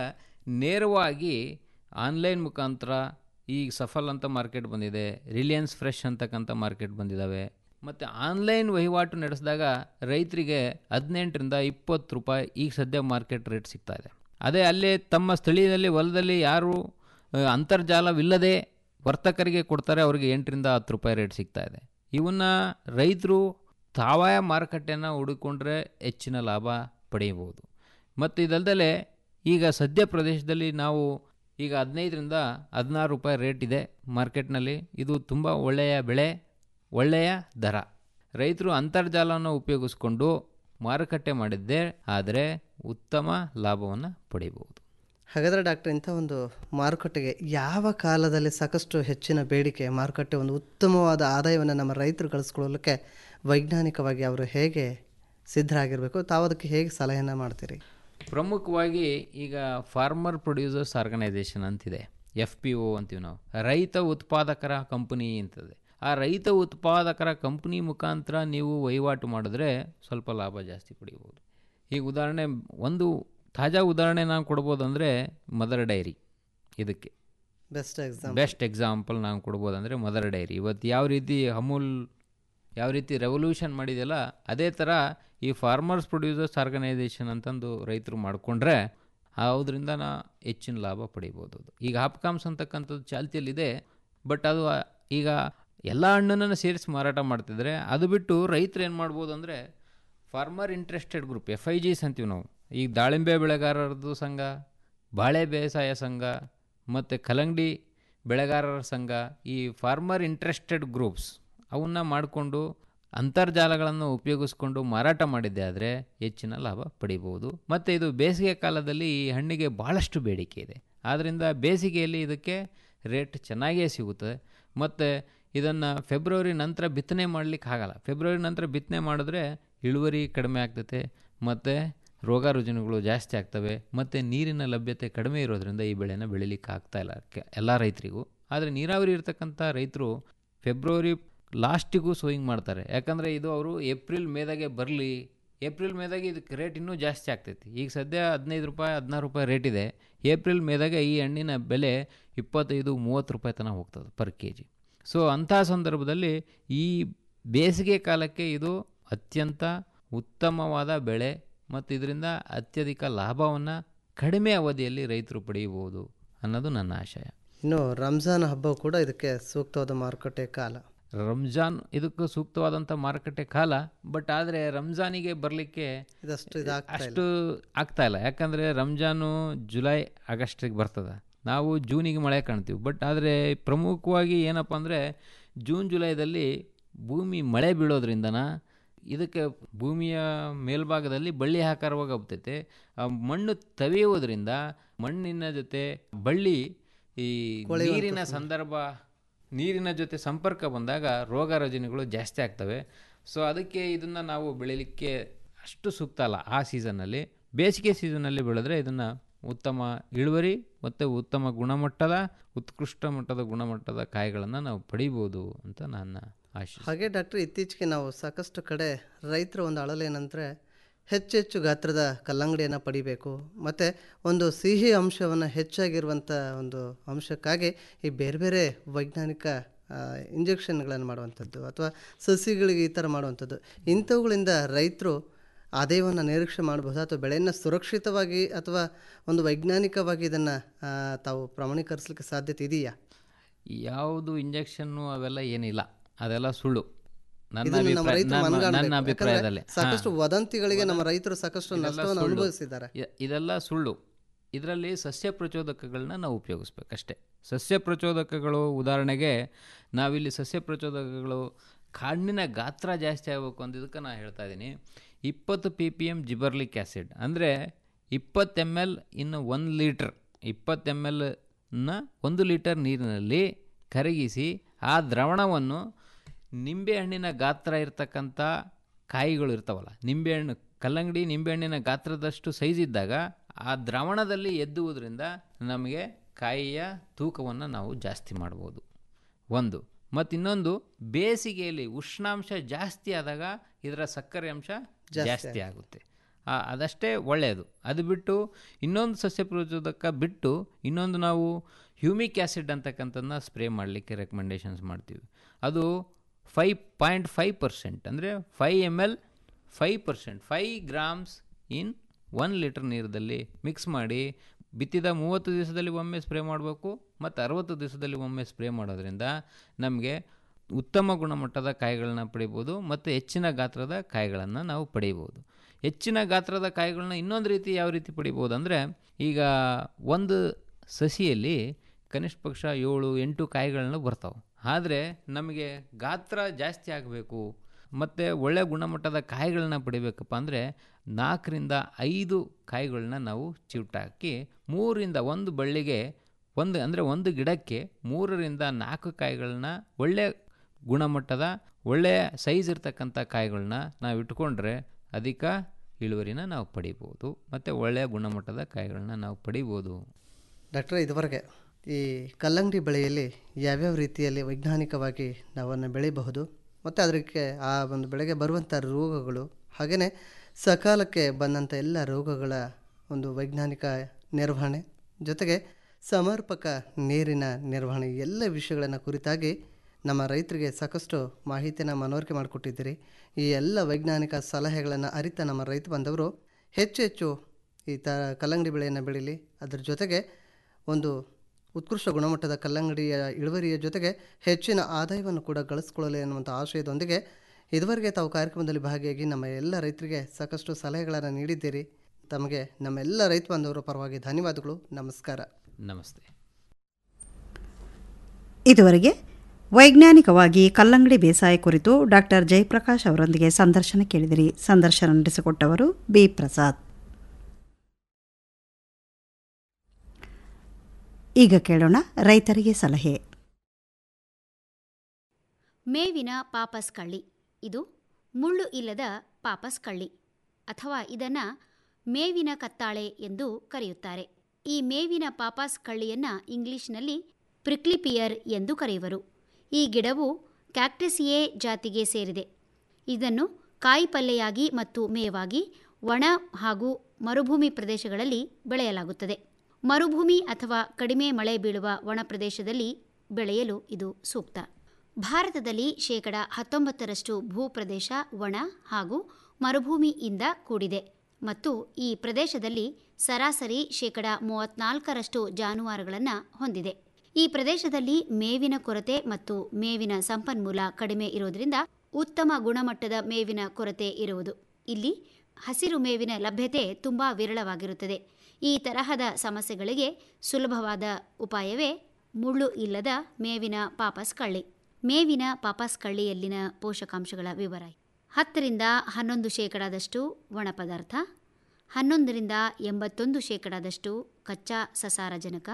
ನೇರವಾಗಿ ಆನ್ಲೈನ್ ಮುಖಾಂತರ ಈಗ ಸಫಲ್ ಅಂತ ಮಾರ್ಕೆಟ್ ಬಂದಿದೆ ರಿಲಯನ್ಸ್ ಫ್ರೆಶ್ ಅಂತಕ್ಕಂಥ ಮಾರ್ಕೆಟ್ ಬಂದಿದ್ದಾವೆ ಮತ್ತು ಆನ್ಲೈನ್ ವಹಿವಾಟು ನಡೆಸಿದಾಗ ರೈತರಿಗೆ ಹದಿನೆಂಟರಿಂದ ಇಪ್ಪತ್ತು ರೂಪಾಯಿ ಈಗ ಸದ್ಯ ಮಾರ್ಕೆಟ್ ರೇಟ್ ಸಿಗ್ತಾ ಇದೆ ಅದೇ ಅಲ್ಲೇ ತಮ್ಮ ಸ್ಥಳೀಯದಲ್ಲಿ ಹೊಲದಲ್ಲಿ ಯಾರು ಆ, ಅಂತರ್ಜಾಲವಿಲ್ಲದೆ ವರ್ತಕರಿಗೆ ಕೊಡ್ತಾರೆ ಅವರಿಗೆ ಎಂಟರಿಂದ ಹತ್ತು ರೂಪಾಯಿ ರೇಟ್ ಸಿಗ್ತಾ ಇದೆ ಇವನ್ನ ರೈತರು ತಾವಾಯ ಮಾರುಕಟ್ಟೆಯನ್ನು ಹುಡುಕೊಂಡ್ರೆ ಹೆಚ್ಚಿನ ಲಾಭ ಪಡೆಯಬಹುದು ಮತ್ತು ಇದಲ್ದಲೆ ಈಗ ಸದ್ಯ ಪ್ರದೇಶದಲ್ಲಿ ನಾವು ಈಗ ಹದಿನೈದರಿಂದ ಹದಿನಾರು ರೂಪಾಯಿ ರೇಟ್ ಇದೆ ಮಾರ್ಕೆಟ್ನಲ್ಲಿ ಇದು ತುಂಬ ಒಳ್ಳೆಯ ಬೆಳೆ ಒಳ್ಳೆಯ ದರ ರೈತರು ಅಂತರ್ಜಾಲವನ್ನು ಉಪಯೋಗಿಸ್ಕೊಂಡು ಮಾರುಕಟ್ಟೆ ಮಾಡಿದ್ದೇ ಆದರೆ ಉತ್ತಮ ಲಾಭವನ್ನು ಪಡೆಯಬಹುದು ಹಾಗಾದರೆ ಡಾಕ್ಟರ್ ಇಂಥ ಒಂದು ಮಾರುಕಟ್ಟೆಗೆ ಯಾವ ಕಾಲದಲ್ಲಿ ಸಾಕಷ್ಟು ಹೆಚ್ಚಿನ ಬೇಡಿಕೆ ಮಾರುಕಟ್ಟೆ ಒಂದು ಉತ್ತಮವಾದ ಆದಾಯವನ್ನು ನಮ್ಮ ರೈತರು ಗಳಿಸ್ಕೊಳ್ಳಲಿಕ್ಕೆ ವೈಜ್ಞಾನಿಕವಾಗಿ ಅವರು ಹೇಗೆ ಸಿದ್ಧರಾಗಿರಬೇಕು ತಾವು ಅದಕ್ಕೆ ಹೇಗೆ ಸಲಹೆಯನ್ನು ಮಾಡ್ತೀರಿ ಪ್ರಮುಖವಾಗಿ ಈಗ ಫಾರ್ಮರ್ ಪ್ರೊಡ್ಯೂಸರ್ಸ್ ಆರ್ಗನೈಸೇಷನ್ ಅಂತಿದೆ ಎಫ್ ಪಿ ಒ ಅಂತೀವಿ ನಾವು ರೈತ ಉತ್ಪಾದಕರ ಕಂಪನಿ ಅಂತದೆ ಆ ರೈತ ಉತ್ಪಾದಕರ ಕಂಪನಿ ಮುಖಾಂತರ ನೀವು ವಹಿವಾಟು ಮಾಡಿದ್ರೆ ಸ್ವಲ್ಪ ಲಾಭ ಜಾಸ್ತಿ ಪಡಿಬೋದು ಈಗ ಉದಾಹರಣೆ ಒಂದು ತಾಜಾ ಉದಾಹರಣೆ ನಾವು ಕೊಡ್ಬೋದು ಅಂದರೆ ಮದರ್ ಡೈರಿ ಇದಕ್ಕೆ ಬೆಸ್ಟ್ ಎಕ್ಸಾಮ್ ಬೆಸ್ಟ್ ಎಕ್ಸಾಂಪಲ್ ನಾವು ಕೊಡ್ಬೋದು ಅಂದರೆ ಮದರ್ ಡೈರಿ ಇವತ್ತು ಯಾವ ರೀತಿ ಅಮೂಲ್ ಯಾವ ರೀತಿ ರೆವಲ್ಯೂಷನ್ ಮಾಡಿದೆಯಲ್ಲ ಅದೇ ಥರ ಈ ಫಾರ್ಮರ್ಸ್ ಪ್ರೊಡ್ಯೂಸರ್ಸ್ ಆರ್ಗನೈಸೇಷನ್ ಅಂತಂದು ರೈತರು ಮಾಡಿಕೊಂಡ್ರೆ ಅದರಿಂದ ನಾ ಹೆಚ್ಚಿನ ಲಾಭ ಪಡಿಬೋದು ಅದು ಈಗ ಹಾಪ್ಕಾಮ್ಸ್ ಅಂತಕ್ಕಂಥದ್ದು ಚಾಲ್ತಿಯಲ್ಲಿದೆ ಬಟ್ ಅದು ಆ- ಈಗ ಎಲ್ಲ ಹಣ್ಣನ್ನು ಸೇರಿಸಿ ಮಾರಾಟ ಮಾಡ್ತಿದ್ರೆ ಅದು ಬಿಟ್ಟು ರೈತರು ಏನು ಮಾಡ್ಬೋದು ಅಂದರೆ farmer interested group F I Gs ಅಂತೀವಿ ನಾವು ಈಗ ದಾಳಿಂಬೆ ಬೆಳೆಗಾರರದ್ದು ಸಂಘ ಬಾಳೆ ಬೇಸಾಯ ಸಂಘ ಮತ್ತು ಕಲ್ಲಂಗಡಿ ಬೆಳೆಗಾರರ ಸಂಘ ಈ ಫಾರ್ಮರ್ ಇಂಟ್ರೆಸ್ಟೆಡ್ ಗ್ರೂಪ್ಸ್ ಅವನ್ನ ಮಾಡಿಕೊಂಡು ಅಂತರ್ಜಾಲಗಳನ್ನು ಉಪಯೋಗಿಸ್ಕೊಂಡು ಮಾರಾಟ ಮಾಡಿದ್ದೆ ಆದರೆ ಹೆಚ್ಚಿನ ಲಾಭ ಪಡಿಬೋದು ಮತ್ತು ಇದು ಬೇಸಿಗೆ ಕಾಲದಲ್ಲಿ ಈ ಹಣ್ಣಿಗೆ ಭಾಳಷ್ಟು ಬೇಡಿಕೆ ಇದೆ ಆದ್ದರಿಂದ ಬೇಸಿಗೆಯಲ್ಲಿ ಇದಕ್ಕೆ ರೇಟ್ ಚೆನ್ನಾಗೇ ಸಿಗುತ್ತದೆ ಮತ್ತು ಇದನ್ನು ಫೆಬ್ರವರಿ ನಂತರ ಬಿತ್ತನೆ ಮಾಡಲಿಕ್ಕೆ ಆಗಲ್ಲ ಫೆಬ್ರವರಿ ನಂತರ ಬಿತ್ತನೆ ಮಾಡಿದ್ರೆ ಇಳುವರಿ ಕಡಿಮೆ ಆಗ್ತೈತೆ ಮತ್ತು ರೋಗ ರುಜಿನಗಳು ಜಾಸ್ತಿ ಆಗ್ತವೆ ಮತ್ತು ನೀರಿನ ಲಭ್ಯತೆ ಕಡಿಮೆ ಇರೋದ್ರಿಂದ ಈ ಬೆಳೆನ ಬೆಳಿಲಿಕ್ಕೆ ಆಗ್ತಾ ಇಲ್ಲ ಕೆ- ಎಲ್ಲ ರೈತರಿಗೂ ಆದರೆ ನೀರಾವರಿ ಇರ್ತಕ್ಕಂಥ ರೈತರು ಫೆಬ್ರವರಿ ಲಾಸ್ಟಿಗೂ ಸೋಯಿಂಗ್ ಮಾಡ್ತಾರೆ ಯಾಕಂದರೆ ಇದು ಅವರು ಏಪ್ರಿಲ್ ಮೇದಾಗೆ ಬರಲಿ ಏಪ್ರಿಲ್ ಮೇದಾಗೆ ಇದಕ್ಕೆ ರೇಟ್ ಇನ್ನೂ ಜಾಸ್ತಿ ಆಗ್ತೈತಿ ಈಗ ಸದ್ಯ ಹದಿನೈದು ರೂಪಾಯಿ ಹದಿನಾರು ರೂಪಾಯಿ ರೇಟ್ ಇದೆ ಏಪ್ರಿಲ್ ಮೇದಾಗೆ ಈ ಹಣ್ಣಿನ ಬೆಲೆ ಇಪ್ಪತ್ತೈದು ಮೂವತ್ತು ರೂಪಾಯಿ ತನಕ ಹೋಗ್ತದೆ ಪರ್ ಕೆ ಜಿ ಸೊ ಅಂಥ ಸಂದರ್ಭದಲ್ಲಿ ಈ ಬೇಸಿಗೆ ಕಾಲಕ್ಕೆ ಇದು ಅತ್ಯಂತ ಉತ್ತಮವಾದ ಬೆಳೆ ಮತ್ತು ಇದರಿಂದ ಅತ್ಯಧಿಕ ಲಾಭವನ್ನು ಕಡಿಮೆ ಅವಧಿಯಲ್ಲಿ ರೈತರು ಪಡೆಯಬಹುದು ಅನ್ನೋದು ನನ್ನ ಆಶಯ ಇನ್ನು ರಂಜಾನ್ ಹಬ್ಬ ಕೂಡ ಇದಕ್ಕೆ ಸೂಕ್ತವಾದ ಮಾರುಕಟ್ಟೆ ಕಾಲ ರಂಜಾನ್ ಇದಕ್ಕೂ ಸೂಕ್ತವಾದಂಥ ಮಾರುಕಟ್ಟೆ ಕಾಲ ಬಟ್ ಆದರೆ ರಂಜಾನಿಗೆ ಬರಲಿಕ್ಕೆ ಇದಷ್ಟು ಇದಾಗ್ತಾ ಇಲ್ಲ ಅಷ್ಟು ಆಗ್ತಾ ಇಲ್ಲ ಯಾಕಂದರೆ ರಂಜಾನು ಜುಲೈ ಆಗಸ್ಟಿಗೆ ಬರ್ತದೆ ನಾವು ಜೂನಿಗೆ ಮಳೆ ಕಾಣ್ತೀವಿ ಬಟ್ ಆದರೆ ಪ್ರಮುಖವಾಗಿ ಏನಪ್ಪ ಅಂದರೆ ಜೂನ್ ಜುಲೈದಲ್ಲಿ ಭೂಮಿ ಮಳೆ ಬೀಳೋದ್ರಿಂದನ ಇದಕ್ಕೆ ಭೂಮಿಯ ಮೇಲ್ಭಾಗದಲ್ಲಿ ಬಳ್ಳಿ ಆಕಾರವಾಗಿ ಆಗ್ತೈತೆ ಆ ಮಣ್ಣು ತವೆಯುವುದರಿಂದ ಮಣ್ಣಿನ ಜೊತೆ ಬಳ್ಳಿ ಈ ನೀರಿನ ಸಂದರ್ಭ ನೀರಿನ ಜೊತೆ ಸಂಪರ್ಕ ಬಂದಾಗ ರೋಗ ರುಜಿನಗಳು ಜಾಸ್ತಿ ಆಗ್ತವೆ ಸೊ ಅದಕ್ಕೆ ಇದನ್ನು ನಾವು ಬೆಳಿಲಿಕ್ಕೆ ಅಷ್ಟು ಸೂಕ್ತ ಅಲ್ಲ ಆ ಸೀಸನ್ನಲ್ಲಿ ಬೇಸಿಗೆ ಸೀಸನ್ನಲ್ಲಿ ಬೆಳೆದ್ರೆ ಇದನ್ನು ಉತ್ತಮ ಇಳುವರಿ ಮತ್ತು ಉತ್ತಮ ಗುಣಮಟ್ಟದ ಉತ್ಕೃಷ್ಟ ಮಟ್ಟದ ಗುಣಮಟ್ಟದ ಕಾಯಿಗಳನ್ನು ನಾವು ಪಡಿಬೋದು ಅಂತ ನನ್ನ ಆಶೆ ಹಾಗೆ ಡಾಕ್ಟರ್ ಇತ್ತೀಚೆಗೆ ನಾವು ಸಾಕಷ್ಟು ಕಡೆ ರೈತರ ಒಂದು ಅಳಲೇನಂದರೆ ಹೆಚ್ಚೆಚ್ಚು ಗಾತ್ರದ ಕಲ್ಲಂಗಡಿಯನ್ನು ಪಡಿಬೇಕು ಮತ್ತು ಒಂದು ಸಿಹಿ ಅಂಶವನ್ನು ಹೆಚ್ಚಾಗಿರುವಂಥ ಒಂದು ಅಂಶಕ್ಕಾಗಿ ಈ ಬೇರೆ ಬೇರೆ ವೈಜ್ಞಾನಿಕ ಇಂಜೆಕ್ಷನ್ಗಳನ್ನು ಮಾಡುವಂಥದ್ದು ಅಥವಾ ಸಸಿಗಳಿಗೆ ಈ ಥರ ಮಾಡುವಂಥದ್ದು ಇಂಥವುಗಳಿಂದ ರೈತರು ಆದಾಯವನ್ನು ನಿರೀಕ್ಷೆ ಮಾಡಬಹುದು ಅಥವಾ ಬೆಳೆಯನ್ನು ಸುರಕ್ಷಿತವಾಗಿ ಅಥವಾ ಒಂದು ವೈಜ್ಞಾನಿಕವಾಗಿ ಇದನ್ನು ತಾವು ಪ್ರಮಾಣೀಕರಿಸಲಿಕ್ಕೆ ಸಾಧ್ಯತೆ ಇದೆಯಾ ಯಾವುದು ಇಂಜೆಕ್ಷನ್ನು ಅವೆಲ್ಲ ಏನಿಲ್ಲ ಅದೆಲ್ಲ ಸುಳ್ಳು ನನ್ನ ಇದನ್ನು ನಮ್ಮ ಅಭಿಪ್ರಾಯ ರೈತರು ನಮ್ಮ- ಮನಗಾಣಬೇಕು. ನನ್ನ ಯಾಕಂದ್ರೆ ಅಭಿಪ್ರಾಯದಲ್ಲಿ ಸಾಕಷ್ಟು ಹಾ. ವದಂತಿಗಳಿಗೆ ನಮ್ಮ ರೈತರು ಸಾಕಷ್ಟು ಇದೆಲ್ಲ ನಷ್ಟವನ್ನು ಸುಳ್ಳು. ಅನುಭವಿಸಿದ್ದಾರೆ ಇ- ಇದೆಲ್ಲ ಸುಳ್ಳು ಇದರಲ್ಲಿ ಸಸ್ಯ ಪ್ರಚೋದಕಗಳನ್ನ ನಾವು ಉಪಯೋಗಿಸ್ಬೇಕಷ್ಟೇ ಸಸ್ಯ ಪ್ರಚೋದಕಗಳು ಉದಾಹರಣೆಗೆ ನಾವಿಲ್ಲಿ ಸಸ್ಯ ಪ್ರಚೋದಕಗಳು ಕಾಡಿನ ಗಾತ್ರ ಜಾಸ್ತಿ ಆಗಬೇಕು ಅಂದಿದ್ದಕ್ಕೆ ನಾನು ಹೇಳ್ತಾ ಇದ್ದೀನಿ ಇಪ್ಪತ್ತು P P M gibberellic acid ಅಂದರೆ ಇಪ್ಪತ್ತು ಎಮ್ ಎಲ್ ಇನ್ನು ಒಂದು ಲೀಟ್ರ್ ಇಪ್ಪತ್ತು ಎಮ್ ಎಲ್ನ ಒಂದು ಲೀಟರ್ ನೀರಿನಲ್ಲಿ ಕರಗಿಸಿ ಆ ದ್ರವಣವನ್ನು ನಿಂಬೆಹಣ್ಣಿನ ಗಾತ್ರ ಇರ್ತಕ್ಕಂಥ ಕಾಯಿಗಳು ಇರ್ತಾವಲ್ಲ ನಿಂಬೆಹಣ್ಣು ಕಲ್ಲಂಗಡಿ ನಿಂಬೆಹಣ್ಣಿನ ಗಾತ್ರದಷ್ಟು ಸೈಜ್ ಇದ್ದಾಗ ಆ ದ್ರಾವಣದಲ್ಲಿ ಎದ್ದುವುದರಿಂದ ನಮಗೆ ಕಾಯಿಯ ತೂಕವನ್ನು ನಾವು ಜಾಸ್ತಿ ಮಾಡ್ಬೋದು ಒಂದು ಮತ್ತು ಇನ್ನೊಂದು ಬೇಸಿಗೆಯಲ್ಲಿ ಉಷ್ಣಾಂಶ ಜಾಸ್ತಿ ಆದಾಗ ಇದರ ಸಕ್ಕರೆ ಅಂಶ ಜಾಸ್ತಿ ಆಗುತ್ತೆ ಆ, ಅದಷ್ಟೇ ಒಳ್ಳೆಯದು ಅದು ಬಿಟ್ಟು ಇನ್ನೊಂದು ಸಸ್ಯ ಪ್ರಚೋದಕ ಬಿಟ್ಟು ಇನ್ನೊಂದು ನಾವು ಹ್ಯೂಮಿಕ್ ಆ್ಯಸಿಡ್ ಅಂತಕ್ಕಂಥದ್ದನ್ನ ಸ್ಪ್ರೇ ಮಾಡಲಿಕ್ಕೆ ರೆಕಮೆಂಡೇಷನ್ಸ್ ಮಾಡ್ತೀವಿ ಅದು ಫೈವ್ ಪಾಯಿಂಟ್ ಫೈವ್ ಪರ್ಸೆಂಟ್ ಅಂದರೆ five M L five percent five grams in one litre ನೀರದಲ್ಲಿ ಮಿಕ್ಸ್ ಮಾಡಿ ಬಿತ್ತಿದ ಮೂವತ್ತು ದಿವಸದಲ್ಲಿ ಒಮ್ಮೆ ಸ್ಪ್ರೇ ಮಾಡಬೇಕು ಮತ್ತು ಅರವತ್ತು ದಿವಸದಲ್ಲಿ ಒಮ್ಮೆ ಸ್ಪ್ರೇ ಮಾಡೋದ್ರಿಂದ ನಮಗೆ ಉತ್ತಮ ಗುಣಮಟ್ಟದ ಕಾಯಿಗಳನ್ನ ಪಡಿಬೋದು ಮತ್ತು ಹೆಚ್ಚಿನ ಗಾತ್ರದ ಕಾಯಿಗಳನ್ನು ನಾವು ಪಡಿಬೋದು ಹೆಚ್ಚಿನ ಗಾತ್ರದ ಕಾಯಿಗಳನ್ನ ಇನ್ನೊಂದು ರೀತಿ ಯಾವ ರೀತಿ ಪಡಿಬೋದು ಅಂದರೆ ಈಗ ಒಂದು ಸಸಿಯಲ್ಲಿ ಕನಿಷ್ಠ ಪಕ್ಷ ಏಳು ಎಂಟು ಕಾಯಿಗಳನ್ನ ಬರ್ತಾವೆ ಆದರೆ ನಮಗೆ ಗಾತ್ರ ಜಾಸ್ತಿ ಆಗಬೇಕು ಮತ್ತು ಒಳ್ಳೆಯ ಗುಣಮಟ್ಟದ ಕಾಯಿಗಳನ್ನ ಪಡಿಬೇಕಪ್ಪ ಅಂದರೆ ನಾಲ್ಕರಿಂದ ಐದು ಕಾಯಿಗಳನ್ನ ನಾವು ಚಿವುಟಾಕಿ ಮೂರಿಂದ ಒಂದು ಬಳ್ಳಿಗೆ ಒಂದು ಅಂದರೆ ಒಂದು ಗಿಡಕ್ಕೆ ಮೂರರಿಂದ ನಾಲ್ಕು ಕಾಯಿಗಳನ್ನ ಒಳ್ಳೆಯ ಗುಣಮಟ್ಟದ ಒಳ್ಳೆಯ ಸೈಜ್ ಇರ್ತಕ್ಕಂಥ ಕಾಯಿಗಳನ್ನ ನಾವು ಇಟ್ಕೊಂಡ್ರೆ ಅಧಿಕ ಇಳುವರಿನ ನಾವು ಪಡಿಬೋದು ಮತ್ತು ಒಳ್ಳೆಯ ಗುಣಮಟ್ಟದ ಕಾಯಿಗಳನ್ನ ನಾವು ಪಡಿಬೋದು ಡಾಕ್ಟ್ರೆ ಇದುವರೆಗೆ ಈ ಕಲ್ಲಂಗಡಿ ಬೆಳೆಯಲ್ಲಿ ಯಾವ್ಯಾವ ರೀತಿಯಲ್ಲಿ ವೈಜ್ಞಾನಿಕವಾಗಿ ನಾವನ್ನು ಬೆಳೆಯಬಹುದು ಮತ್ತು ಅದಕ್ಕೆ ಆ ಒಂದು ಬೆಳೆಗೆ ಬರುವಂಥ ರೋಗಗಳು ಹಾಗೆಯೇ ಸಕಾಲಕ್ಕೆ ಬಂದಂಥ ಎಲ್ಲ ರೋಗಗಳ ಒಂದು ವೈಜ್ಞಾನಿಕ ನಿರ್ವಹಣೆ ಜೊತೆಗೆ ಸಮರ್ಪಕ ನೀರಿನ ನಿರ್ವಹಣೆ ಎಲ್ಲ ವಿಷಯಗಳನ್ನು ಕುರಿತಾಗಿ ನಮ್ಮ ರೈತರಿಗೆ ಸಾಕಷ್ಟು ಮಾಹಿತಿಯನ್ನು ಮನವರಿಕೆ ಮಾಡಿಕೊಟ್ಟಿದ್ದೀರಿ ಈ ಎಲ್ಲ ವೈಜ್ಞಾನಿಕ ಸಲಹೆಗಳನ್ನು ಅರಿತ ನಮ್ಮ ರೈತ ಬಂದವರು ಹೆಚ್ಚು ಹೆಚ್ಚು ಈ ತ ಕಲ್ಲಂಗಡಿ ಬೆಳೆಯನ್ನು ಬೆಳೀಲಿ ಅದರ ಜೊತೆಗೆ ಒಂದು ಉತ್ಕೃಷ್ಟ ಗುಣಮಟ್ಟದ ಕಲ್ಲಂಗಡಿಯ ಇಳುವರಿಯ ಜೊತೆಗೆ ಹೆಚ್ಚಿನ ಆದಾಯವನ್ನು ಕೂಡ ಗಳಿಸ್ಕೊಳ್ಳಲಿ ಅನ್ನುವಂಥ ಆಶಯದೊಂದಿಗೆ ಇದುವರೆಗೆ ತಾವು ಕಾರ್ಯಕ್ರಮದಲ್ಲಿ ಭಾಗಿಯಾಗಿ ನಮ್ಮ ಎಲ್ಲ ರೈತರಿಗೆ ಸಾಕಷ್ಟು ಸಲಹೆಗಳನ್ನು ನೀಡಿದ್ದೀರಿ ತಮಗೆ ನಮ್ಮೆಲ್ಲ ರೈತ ಬಾಂಧವರ ಪರವಾಗಿ ಧನ್ಯವಾದಗಳು ನಮಸ್ಕಾರ ನಮಸ್ತೆ ಇದುವರೆಗೆ ವೈಜ್ಞಾನಿಕವಾಗಿ ಕಲ್ಲಂಗಡಿ ಬೇಸಾಯ ಕುರಿತು ಡಾಕ್ಟರ್ ಜಯಪ್ರಕಾಶ್ ಅವರೊಂದಿಗೆ ಸಂದರ್ಶನ ಕೇಳಿದಿರಿ ಸಂದರ್ಶನ ನಡೆಸಿಕೊಟ್ಟವರು ಬಿ ಪ್ರಸಾದ್ ಈಗ ಕೇಳೋಣ ರೈತರಿಗೆ ಸಲಹೆ ಮೇವಿನ ಪಾಪಸ್ ಕಳ್ಳಿ ಇದು ಮುಳ್ಳು ಇಲ್ಲದ ಪಾಪಸ್ ಕಳ್ಳಿ ಅಥವಾ ಇದನ್ನು ಮೇವಿನ ಕತ್ತಾಳೆ ಎಂದು ಕರೆಯುತ್ತಾರೆ ಈ ಮೇವಿನ ಪಾಪಾಸ್ ಕಳ್ಳಿಯನ್ನು ಇಂಗ್ಲಿಷ್ನಲ್ಲಿ ಪ್ರಿಕ್ಲಿಪಿಯರ್ ಎಂದು ಕರೆಯುವರು ಈ ಗಿಡವು ಕ್ಯಾಕ್ಟಸಿಯೇ ಜಾತಿಗೆ ಸೇರಿದೆ ಇದನ್ನು ಕಾಯಿಪಲ್ಲೆಯಾಗಿ ಮತ್ತು ಮೇವಾಗಿ ಒಣ ಹಾಗೂ ಮರುಭೂಮಿ ಪ್ರದೇಶಗಳಲ್ಲಿ ಬೆಳೆಯಲಾಗುತ್ತದೆ ಮರುಭೂಮಿ ಅಥವಾ ಕಡಿಮೆ ಮಳೆ ಬೀಳುವ ಒಣ ಪ್ರದೇಶದಲ್ಲಿ ಬೆಳೆಯಲು ಇದು ಸೂಕ್ತ ಭಾರತದಲ್ಲಿ ಶೇಕಡ ಹತ್ತೊಂಬತ್ತರಷ್ಟು ಭೂಪ್ರದೇಶ ಒಣ ಹಾಗೂ ಮರುಭೂಮಿಯಿಂದ ಕೂಡಿದೆ ಮತ್ತು ಈ ಪ್ರದೇಶದಲ್ಲಿ ಸರಾಸರಿ ಶೇಕಡ ಮೂವತ್ನಾಲ್ಕರಷ್ಟು ಜಾನುವಾರುಗಳನ್ನು ಹೊಂದಿದೆ ಈ ಪ್ರದೇಶದಲ್ಲಿ ಮೇವಿನ ಕೊರತೆ ಮತ್ತು ಮೇವಿನ ಸಂಪನ್ಮೂಲ ಕಡಿಮೆ ಇರುವುದರಿಂದ ಉತ್ತಮ ಗುಣಮಟ್ಟದ ಮೇವಿನ ಕೊರತೆ ಇರುವುದು ಇಲ್ಲಿ ಹಸಿರು ಮೇವಿನ ಲಭ್ಯತೆ ತುಂಬ ವಿರಳವಾಗಿರುತ್ತದೆ ಈ ತರಹದ ಸಮಸ್ಯೆಗಳಿಗೆ ಸುಲಭವಾದ ಉಪಾಯವೇ ಮುಳ್ಳು ಇಲ್ಲದ ಮೇವಿನ ಪಾಪಸ್ ಕಳ್ಳಿ ಮೇವಿನ ಪಾಪಸ್ ಕಳ್ಳಿಯಲ್ಲಿನ ಪೋಷಕಾಂಶಗಳ ವಿವರ ಹತ್ತರಿಂದ ಹನ್ನೊಂದು ಶೇಕಡಾದಷ್ಟು ಒಣ ಪದಾರ್ಥ ಹನ್ನೊಂದರಿಂದ ಎಂಬತ್ತೊಂದು ಶೇಕಡಾದಷ್ಟು ಕಚ್ಚಾ ಸಸಾರಜನಕ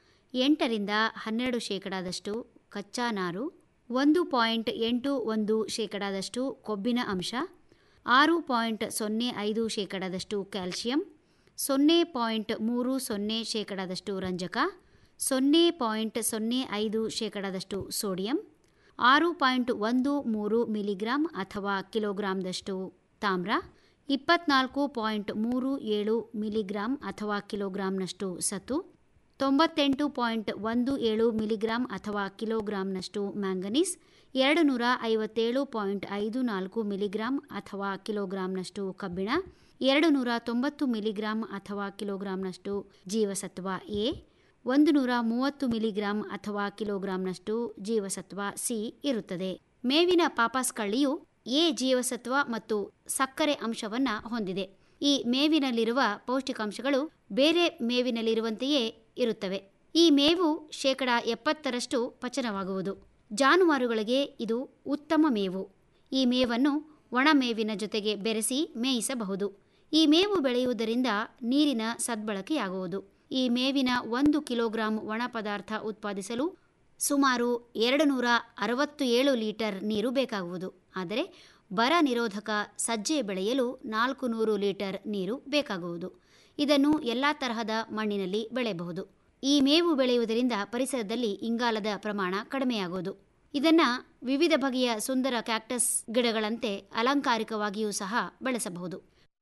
ಎಂಟರಿಂದ ಹನ್ನೆರಡು ಶೇಕಡಾದಷ್ಟು ಕಚ್ಚಾ ನಾರು ಒಂದು ಪಾಯಿಂಟ್ ಎಂಟು ಒಂದು ಶೇಕಡಾದಷ್ಟು ಕೊಬ್ಬಿನ ಅಂಶ ಆರು ಪಾಯಿಂಟ್ ಸೊನ್ನೆ ಐದು ಶೇಕಡಾದಷ್ಟು ಕ್ಯಾಲ್ಸಿಯಂ ಸೊನ್ನೆ ಪಾಯಿಂಟ್ ಮೂರು ಸೊನ್ನೆ ಶೇಕಡಾದಷ್ಟು ರಂಜಕ ಸೊನ್ನೆ ಪಾಯಿಂಟ್ ಸೊನ್ನೆ ಐದು ಶೇಕಡಾದಷ್ಟು ಸೋಡಿಯಂ ಆರು ಪಾಯಿಂಟ್ ಒಂದು ಮೂರು ಮಿಲಿಗ್ರಾಂ ಅಥವಾ ಕಿಲೋಗ್ರಾಂದಷ್ಟು ತಾಮ್ರ ಇಪ್ಪತ್ನಾಲ್ಕು ಪಾಯಿಂಟ್ ಮೂರು ಏಳು ಮಿಲಿಗ್ರಾಂ ಅಥವಾ ಕಿಲೋಗ್ರಾಂನಷ್ಟು ಸತು ತೊಂಬತ್ತೆಂಟು ಪಾಯಿಂಟ್ ಒಂದು ಏಳು ಮಿಲಿಗ್ರಾಂ ಅಥವಾ ಕಿಲೋಗ್ರಾಂನಷ್ಟು ಮ್ಯಾಂಗನೀಸ್ ಎರಡು ನೂರ ಐವತ್ತೇಳು ಪಾಯಿಂಟ್ ಐದು ನಾಲ್ಕು ಮಿಲಿಗ್ರಾಂ ಅಥವಾ ಕಿಲೋಗ್ರಾಂನಷ್ಟು ಕಬ್ಬಿಣ ಎರಡು ನೂರ ತೊಂಬತ್ತು ಮಿಲಿಗ್ರಾಂ ಅಥವಾ ಕಿಲೋಗ್ರಾಂನಷ್ಟು ಜೀವಸತ್ವ ಎ ಒಂದು ನೂರ ಮೂವತ್ತು ಮಿಲಿಗ್ರಾಂ ಅಥವಾ ಕಿಲೋಗ್ರಾಂನಷ್ಟು ಜೀವಸತ್ವ ಸಿ ಇರುತ್ತದೆ ಮೇವಿನ ಪಾಪಾಸ್ ಕಳ್ಳಿಯು ಎ ಜೀವಸತ್ವ ಮತ್ತು ಸಕ್ಕರೆ ಅಂಶವನ್ನು ಹೊಂದಿದೆ ಈ ಮೇವಿನಲ್ಲಿರುವ ಪೌಷ್ಟಿಕಾಂಶಗಳು ಬೇರೆ ಮೇವಿನಲ್ಲಿರುವಂತೆಯೇ ಇರುತ್ತವೆ ಈ ಮೇವು ಶೇಕಡ ಎಪ್ಪತ್ತರಷ್ಟು ಪಚನವಾಗುವುದು ಜಾನುವಾರುಗಳಿಗೆ ಇದು ಉತ್ತಮ ಮೇವು ಈ ಮೇವನ್ನು ಒಣ ಮೇವಿನ ಜೊತೆಗೆ ಬೆರೆಸಿ ಮೇಯಿಸಬಹುದು ಈ ಮೇವು ಬೆಳೆಯುವುದರಿಂದ ನೀರಿನ ಸದ್ಬಳಕೆಯಾಗುವುದು ಈ ಮೇವಿನ ಒಂದು ಕಿಲೋಗ್ರಾಂ ಒಣ ಪದಾರ್ಥ ಉತ್ಪಾದಿಸಲು ಸುಮಾರು ಎರಡು ನೂರ ಅರವತ್ತು ಏಳು ಲೀಟರ್ ನೀರು ಬೇಕಾಗುವುದು ಆದರೆ ಬರ ನಿರೋಧಕ ಸಜ್ಜೆ ಬೆಳೆಯಲು ನಾಲ್ಕು ನೂರು ಲೀಟರ್ ನೀರು ಬೇಕಾಗುವುದು ಇದನ್ನು ಎಲ್ಲ ತರಹದ ಮಣ್ಣಿನಲ್ಲಿ ಬೆಳೆಯಬಹುದು ಈ ಮೇವು ಬೆಳೆಯುವುದರಿಂದ ಪರಿಸರದಲ್ಲಿ ಇಂಗಾಲದ ಪ್ರಮಾಣ ಕಡಿಮೆಯಾಗುವುದು ಇದನ್ನು ವಿವಿಧ ಬಗೆಯ ಸುಂದರ ಕ್ಯಾಕ್ಟಸ್ ಗಿಡಗಳಂತೆ ಅಲಂಕಾರಿಕವಾಗಿಯೂ ಸಹ ಬೆಳೆಸಬಹುದು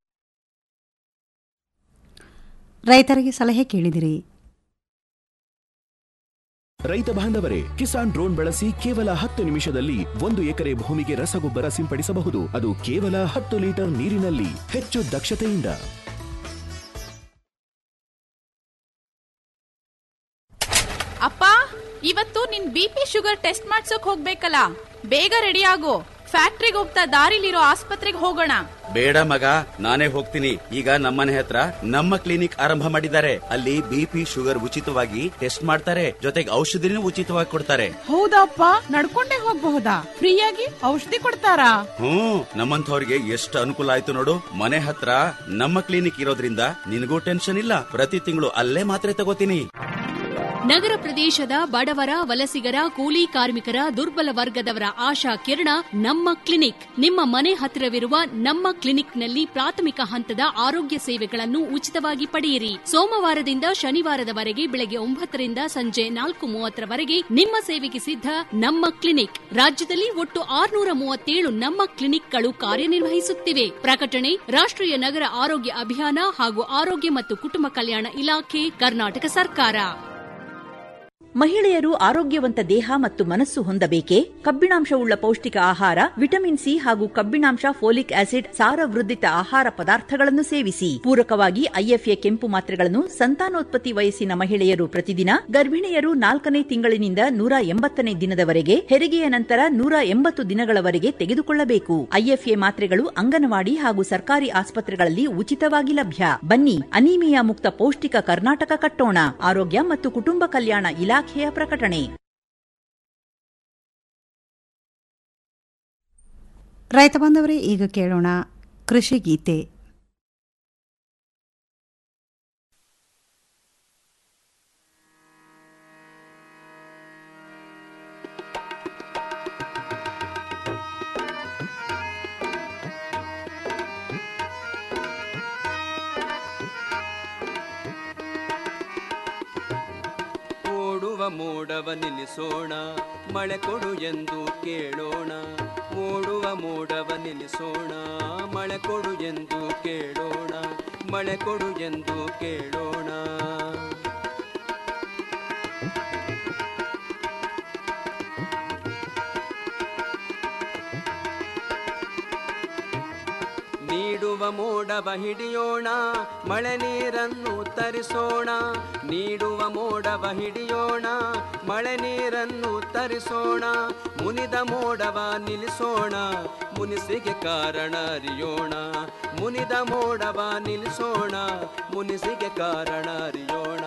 ರೈತರಿಗೆ ಸಲಹೆ ಕೇಳಿದಿರಿ ರೈತ ಬಾಂಧವರೇ ಕಿಸಾನ್ ಡ್ರೋನ್ ಬಳಸಿ ಕೇವಲ ಹತ್ತು ನಿಮಿಷದಲ್ಲಿ ಒಂದು ಎಕರೆ ಭೂಮಿಗೆ ರಸಗೊಬ್ಬರ ಸಿಂಪಡಿಸಬಹುದು ಅದು ಕೇವಲ ಹತ್ತು ಲೀಟರ್ ನೀರಿನಲ್ಲಿ ಹೆಚ್ಚು ದಕ್ಷತೆಯಿಂದ ಅಪ್ಪ ಇವತ್ತು ನಿನ್ ಬಿ ಪಿ ಶುಗರ್ ಟೆಸ್ಟ್ ಮಾಡ್ಸೋಕ್ ಹೋಗ್ಬೇಕಲ್ಲ ಬೇಗ ರೆಡಿ ಆಗು ಫ್ಯಾಕ್ಟ್ರಿಗೆ ಹೋಗ್ತಾ ದಾರಿಲಿರೋ ಆಸ್ಪತ್ರೆಗೆ ಹೋಗೋಣ ಬೇಡ ಮಗ ನಾನೇ ಹೋಗ್ತೀನಿ ಈಗ ನಮ್ಮನೆ ಹತ್ರ ನಮ್ಮ ಕ್ಲಿನಿಕ್ ಆರಂಭ ಮಾಡಿದ್ದಾರೆ ಅಲ್ಲಿ ಬಿಪಿ ಶುಗರ್ ಉಚಿತವಾಗಿ ಟೆಸ್ಟ್ ಮಾಡ್ತಾರೆ ಜೊತೆಗೆ ಔಷಧಿನೂ ಉಚಿತವಾಗಿ ಕೊಡ್ತಾರೆ ಹೌದಪ್ಪ ನಡ್ಕೊಂಡೇ ಹೋಗ್ಬಹುದಾ ಫ್ರೀಯಾಗಿ ಔಷಧಿ ಕೊಡ್ತಾರಾ ಹ್ಮ್ ನಮ್ಮಂಥವ್ರಿಗೆ ಎಷ್ಟು ಅನುಕೂಲ ಆಯ್ತು ನೋಡು ಮನೆ ಹತ್ರ ನಮ್ಮ ಕ್ಲಿನಿಕ್ ಇರೋದ್ರಿಂದ ನಿನಗೂ ಟೆನ್ಷನ್ ಇಲ್ಲ ಪ್ರತಿ ತಿಂಗಳು ಅಲ್ಲೇ ಮಾತ್ರೆ ತಗೋತೀನಿ ನಗರ ಪ್ರದೇಶದ ಬಡವರ ವಲಸಿಗರ ಕೂಲಿ ಕಾರ್ಮಿಕರ ದುರ್ಬಲ ವರ್ಗದವರ ಆಶಾ ಕಿರಣ ನಮ್ಮ ಕ್ಲಿನಿಕ್ ನಿಮ್ಮ ಮನೆ ಹತ್ತಿರವಿರುವ ನಮ್ಮ ಕ್ಲಿನಿಕ್ನಲ್ಲಿ ಪ್ರಾಥಮಿಕ ಹಂತದ ಆರೋಗ್ಯ ಸೇವೆಗಳನ್ನು ಉಚಿತವಾಗಿ ಪಡೆಯಿರಿ ಸೋಮವಾರದಿಂದ ಶನಿವಾರದವರೆಗೆ ಬೆಳಗ್ಗೆ ಒಂಬತ್ತರಿಂದ ಸಂಜೆ ನಾಲ್ಕು ಮೂವತ್ತರವರೆಗೆ ನಿಮ್ಮ ಸೇವೆಗೆ ಸಿದ್ಧ ನಮ್ಮ ಕ್ಲಿನಿಕ್ ರಾಜ್ಯದಲ್ಲಿ ಒಟ್ಟು ಆರುನೂರ ಮೂವತ್ತೇಳು ನಮ್ಮ ಕ್ಲಿನಿಕ್ಗಳು ಕಾರ್ಯನಿರ್ವಹಿಸುತ್ತಿವೆ ಪ್ರಕಟಣೆ ರಾಷ್ಟ್ರೀಯ ನಗರ ಆರೋಗ್ಯ ಅಭಿಯಾನ ಹಾಗೂ ಆರೋಗ್ಯ ಮತ್ತು ಕುಟುಂಬ ಕಲ್ಯಾಣ ಇಲಾಖೆ ಕರ್ನಾಟಕ ಸರ್ಕಾರ ಮಹಿಳೆಯರು ಆರೋಗ್ಯವಂತ ದೇಹ ಮತ್ತು ಮನಸ್ಸು ಹೊಂದಬೇಕೆ ಕಬ್ಬಿಣಾಂಶವುಳ್ಳ ಪೌಷ್ಟಿಕ ಆಹಾರ ವಿಟಮಿನ್ ಸಿ ಹಾಗೂ ಕಬ್ಬಿಣಾಂಶ ಫೋಲಿಕ್ ಆಸಿಡ್ ಸಾರವೃದ್ಧಿತ ಆಹಾರ ಪದಾರ್ಥಗಳನ್ನು ಸೇವಿಸಿ ಪೂರಕವಾಗಿ ಐಎಫ್ಎ ಕೆಂಪು ಮಾತ್ರೆಗಳನ್ನು ಸಂತಾನೋತ್ಪತ್ತಿ ವಯಸ್ಸಿನ ಮಹಿಳೆಯರು ಪ್ರತಿದಿನ ಗರ್ಭಿಣಿಯರು ನಾಲ್ಕನೇ ತಿಂಗಳಿನಿಂದ ನೂರ ಎಂಬತ್ತನೇ ದಿನದವರೆಗೆ ಹೆರಿಗೆಯ ನಂತರ ನೂರ ಎಂಬತ್ತು ದಿನಗಳವರೆಗೆ ತೆಗೆದುಕೊಳ್ಳಬೇಕು ಐಎಫ್ಎ ಮಾತ್ರೆಗಳು ಅಂಗನವಾಡಿ ಹಾಗೂ ಸರ್ಕಾರಿ ಆಸ್ಪತ್ರೆಗಳಲ್ಲಿ ಉಚಿತವಾಗಿ ಲಭ್ಯ ಬನ್ನಿ ಅನೀಮಿಯಾ ಮುಕ್ತ ಪೌಷ್ಟಿಕ ಕರ್ನಾಟಕ ಕಟ್ಟೋಣ ಆರೋಗ್ಯ ಮತ್ತು ಕುಟುಂಬ ಕಲ್ಯಾಣ ಇಲಾಖೆಯ ಪ್ರಕಟಣೆ ರೈತ ಬಾಂಧವರೇ ಈಗ ಕೇಳೋಣ ಕೃಷಿ ಗೀತೆ ಓಡುವ ಮೋಡವ ನಿಲ್ಲಿಸೋಣ ಮಳೆ ಕೊಡು ಎಂದು ಕೇಳೋಣ ಓಡುವ ಮೋಡವ ನಿಲ್ಲಿಸೋಣ ಮಳೆ ಕೊಡು ಎಂದು ಕೇಳೋಣ ಮಳೆ ಕೊಡು ಎಂದು ಕೇಳೋಣ ನೀಡುವ ಓಡುವ ಮೋಡವ ಹಿಡಿಯೋಣ ಮಳೆ ನೀರನ್ನು ತರಿಸೋಣ ನೀಡುವ ಮೋಡವ ಹಿಡಿಯೋಣ ಮಳೆ ನೀರನ್ನು ತರಿಸೋಣ ಮುನಿದ ಮೋಡವ ನಿಲ್ಲಿಸೋಣ ಮುನಿಸಿಗೆ ಕಾರಣ ಅರಿಯೋಣ ಮುನಿದ ಮೋಡವ ನಿಲ್ಲಿಸೋಣ ಮುನಿಸಿಗೆ ಕಾರಣ ಅರಿಯೋಣ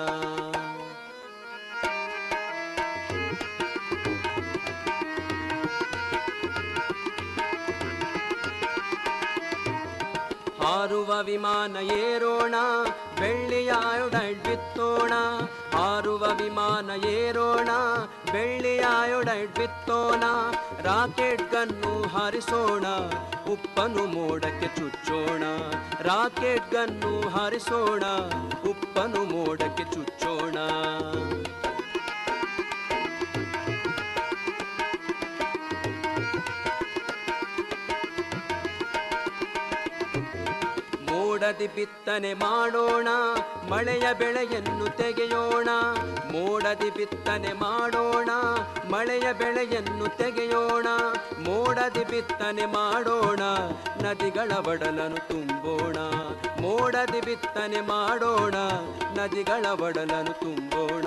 ಹಾರುವ ವಿಮಾನ ಏರೋಣ ಬೆಳ್ಳಿಯ ಅಯೋಡೈಡ್ ಬಿತ್ತೋಣ ಹಾರುವ ವಿಮಾನ ಏರೋಣ ಬೆಳ್ಳಿಯ ಅಯೋಡೈಡ್ ಬಿತ್ತೋಣ ರಾಕೆಟ್ ಗನ್ನು ಹಾರಿಸೋಣ ಉಪ್ಪನು ಮೋಡಕ್ಕೆ ಚುಚ್ಚೋಣ ರಾಕೆಟ್ ಗನ್ನು ಹಾರಿಸೋಣ ಉಪ್ಪನು ಮೋಡಕ್ಕೆ ಚುಚ್ಚೋಣ ಮೋಡದಿ ಬಿತ್ತನೆ ಮಾಡೋಣ ಮಳೆಯ ಬೆಳೆಯನ್ನು ತೆಗೆಯೋಣ ಮೋಡದಿ ಬಿತ್ತನೆ ಮಾಡೋಣ ಮಳೆಯ ಬೆಳೆಯನ್ನು ತೆಗೆಯೋಣ ಮೋಡದಿ ಬಿತ್ತನೆ ಮಾಡೋಣ ನದಿಗಳ ಒಡಲನ್ನು ತುಂಬೋಣ ಮೋಡದಿ ಬಿತ್ತನೆ ಮಾಡೋಣ ನದಿಗಳ ಒಡಲನ್ನು ತುಂಬೋಣ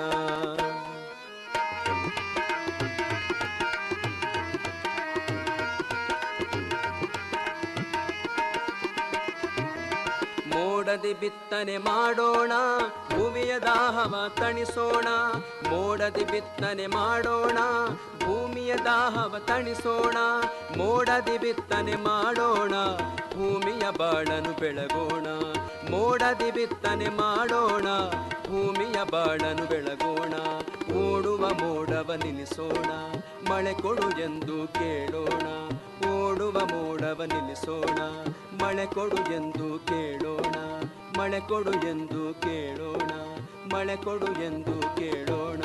ಮೋಡದಿ ಬಿತ್ತನೆ ಮಾಡೋಣ ಭೂಮಿಯ ದಾಹವ ತಣಿಸೋಣ ಮೋಡದಿ ಬಿತ್ತನೆ ಮಾಡೋಣ ಭೂಮಿಯ ದಾಹವ ತಣಿಸೋಣ ಮೋಡದಿ ಬಿತ್ತನೆ ಮಾಡೋಣ ಭೂಮಿಯ ಬಾಳನು ಬೆಳಗೋಣ ಮೋಡದಿ ಬಿತ್ತನೆ ಮಾಡೋಣ ಭೂಮಿಯ ಬಾಳನು ಬೆಳಗೋಣ ಓಡುವ ಮೋಡವ ನಿಲ್ಲಿಸೋಣ ಮಳೆ ಕೊಡು ಎಂದು ಕೇಳೋಣ ಓಡುವ ಮೋಡವ ನಿಲ್ಲಿಸೋಣ ಮಳೆ ಕೊಡು ಎಂದು ಕೇಳೋಣ ಮಳೆ ಕೊಡು ಎಂದು ಕೇಳೋಣ ಮಳೆ ಕೊಡು ಎಂದು ಕೇಳೋಣ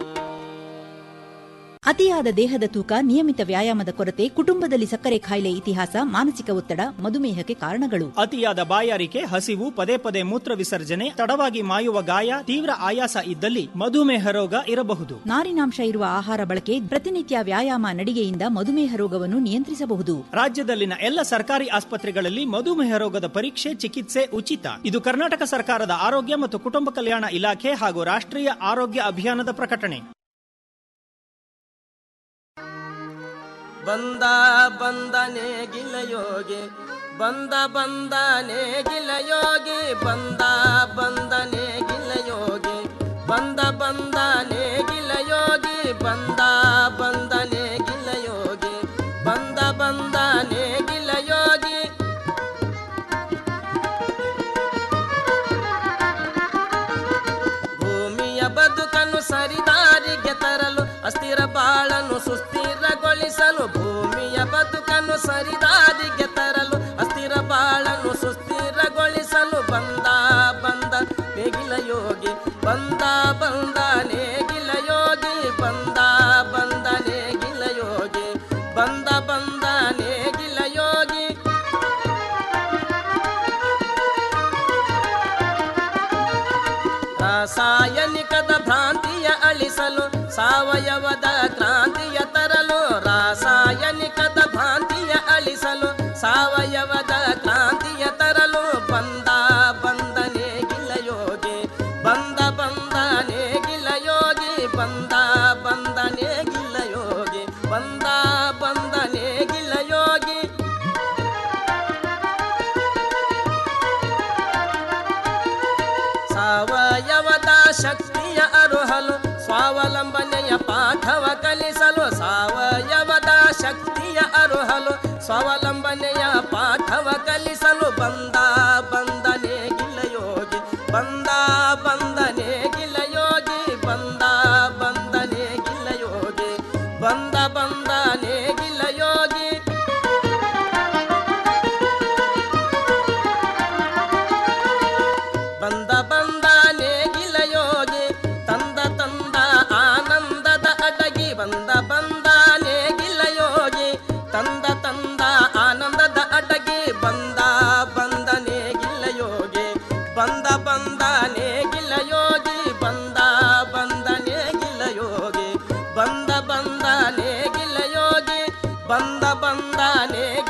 ಅತಿಯಾದ ದೇಹದ ತೂಕ ನಿಯಮಿತ ವ್ಯಾಯಾಮದ ಕೊರತೆ ಕುಟುಂಬದಲ್ಲಿ ಸಕ್ಕರೆ ಕಾಯಿಲೆ ಇತಿಹಾಸ ಮಾನಸಿಕ ಒತ್ತಡ ಮಧುಮೇಹಕ್ಕೆ ಕಾರಣಗಳು ಅತಿಯಾದ ಬಾಯಾರಿಕೆ ಹಸಿವು ಪದೇ ಪದೇ ಮೂತ್ರ ವಿಸರ್ಜನೆ ತಡವಾಗಿ ಮಾಯುವ ಗಾಯ ತೀವ್ರ ಆಯಾಸ ಇದ್ದಲ್ಲಿ ಮಧುಮೇಹ ರೋಗ ಇರಬಹುದು ನಾರಿನಾಂಶ ಇರುವ ಆಹಾರ ಬಳಕೆ ಪ್ರತಿನಿತ್ಯ ವ್ಯಾಯಾಮ ನಡಿಗೆಯಿಂದ ಮಧುಮೇಹ ರೋಗವನ್ನು ನಿಯಂತ್ರಿಸಬಹುದು ರಾಜ್ಯದಲ್ಲಿನ ಎಲ್ಲ ಸರ್ಕಾರಿ ಆಸ್ಪತ್ರೆಗಳಲ್ಲಿ ಮಧುಮೇಹ ರೋಗದ ಪರೀಕ್ಷೆ ಚಿಕಿತ್ಸೆ ಉಚಿತ ಇದು ಕರ್ನಾಟಕ ಸರ್ಕಾರದ ಆರೋಗ್ಯ ಮತ್ತು ಕುಟುಂಬ ಕಲ್ಯಾಣ ಇಲಾಖೆ ಹಾಗೂ ರಾಷ್ಟ್ರೀಯ ಆರೋಗ್ಯ ಅಭಿಯಾನದ ಪ್ರಕಟಣೆ ಬಂದ ಬಂದನೆ ಗಿಲಯೋಗಿ ಬಂದ ಬಂದನೆ ಗಿಲಯೋಗಿ ಬಂದ ಬಂದನೆ ಗಿಲಯೋಗಿ ಬಂದ ಬಂದನೆ ಗಿಲಯೋಗಿ ಬಂದ ಬಂದನೆ ಗಿಲಯೋಗಿ ಬಂದ ಬಂದನೆ ಗಿಲಯೋಗಿ ಭೂಮಿಯ ಬದುಕನ್ನು ಸರಿದಾರಿಗೆ ತರಲು ಅಸ್ಥಿರ ಬಾಳನ್ನು ಸುಸ್ಥಿರಗೊಳಿಸಲು ಭೂಮಿಯ ಬದುಕನ್ನು ಸರಿದಾರಿಗೆ ತರಲು ಅಸ್ಥಿರ ಬಾಳನ್ನು ಸುಸ್ಥಿರಗೊಳಿಸಲು ಬಂದ ಬಂದ ನೇಗಿಲ ಯೋಗಿ ಬಂದ ಬಂದ ನೇಗಿಲ ಯೋಗಿ ಬಂದ ಬಂದ ನೇಗಿಲ ಯೋಗಿ ಬಂದ ಬಂದ ನೇಗಿಲ ಯೋಗಿ ರಾಸಾಯನಿಕದ ಭ್ರಾಂತಿಯ ಅಳಿಸಲು ಸಾವಯವದ ಕ್ರಾಂತಿಯ ತರಲು ರಾಸಾಯನಿಕದ ಭ್ರಾಂತಿಯ ಅಳಿಸಲು ಸಾವಯವದ ಕ್ರಾಂತಿಯ ತರಲು ಬಂದ ಬಂದನೆ ಗಿಲಯೋಗಿ ಬಂದ ಬಂದನೆ ಗಿಲಯೋಗಿ ಬಂದ ಬಂದನೆ ಗಿಲಯೋಗಿ ಬಂದ ಬಂದನೆ ಗಿಲಯೋಗಿ ಸಾವಯವದ ಶಕ್ತಿಯ ಅರುಹಲು ಸ್ವಾವಲಂಬನೆಯ ಪಾಠವ ಕಲಿಸಲು ಸಾವಯವದ ಶಕ್ತಿಯ ಅರುಹಲು ಸ್ವಾವಲಂಬನೆಯ ಪಾಠವ ಕಲಿಸಲು ಬಂದ ಬಂದನೆ ಗಿಲಯೋಗಿ ಬಂದ ಬಂದನೆ ಗಿಲಯೋಗಿ ಬಂದ ಬಂದನೆ ಗಿಲಯೋಗಿ ಬಂದ ಬಂದನೆ ಗಿಲಯೋಗಿ ಬಂದ ಬಂದ ನೇಗಿಲ ಯೋಗಿ ತಂದ ತಂದ ಆನಂದದ ಅಡಗಿ ಬಂದ ಬಂದ ನೇಗಿಲ ಯೋಗಿ ತಂದ ತಂದ ಆನಂದದ ಅಡಗಿ ಬಂದ ಬಂದ ನೇಗಿಲ ಯೋಗಿ ಬಂದ ಬಂದ ನೇಗಿಲ ಯೋಗಿ ಬಂದ ಬಂದ ನೇಗಿಲ ಯೋಗಿ ಬಂದ ಬಂದ ನೇಗಿಲ ಯೋಗಿ ಬಂದ ಬಂದ ನೇಗಿಲ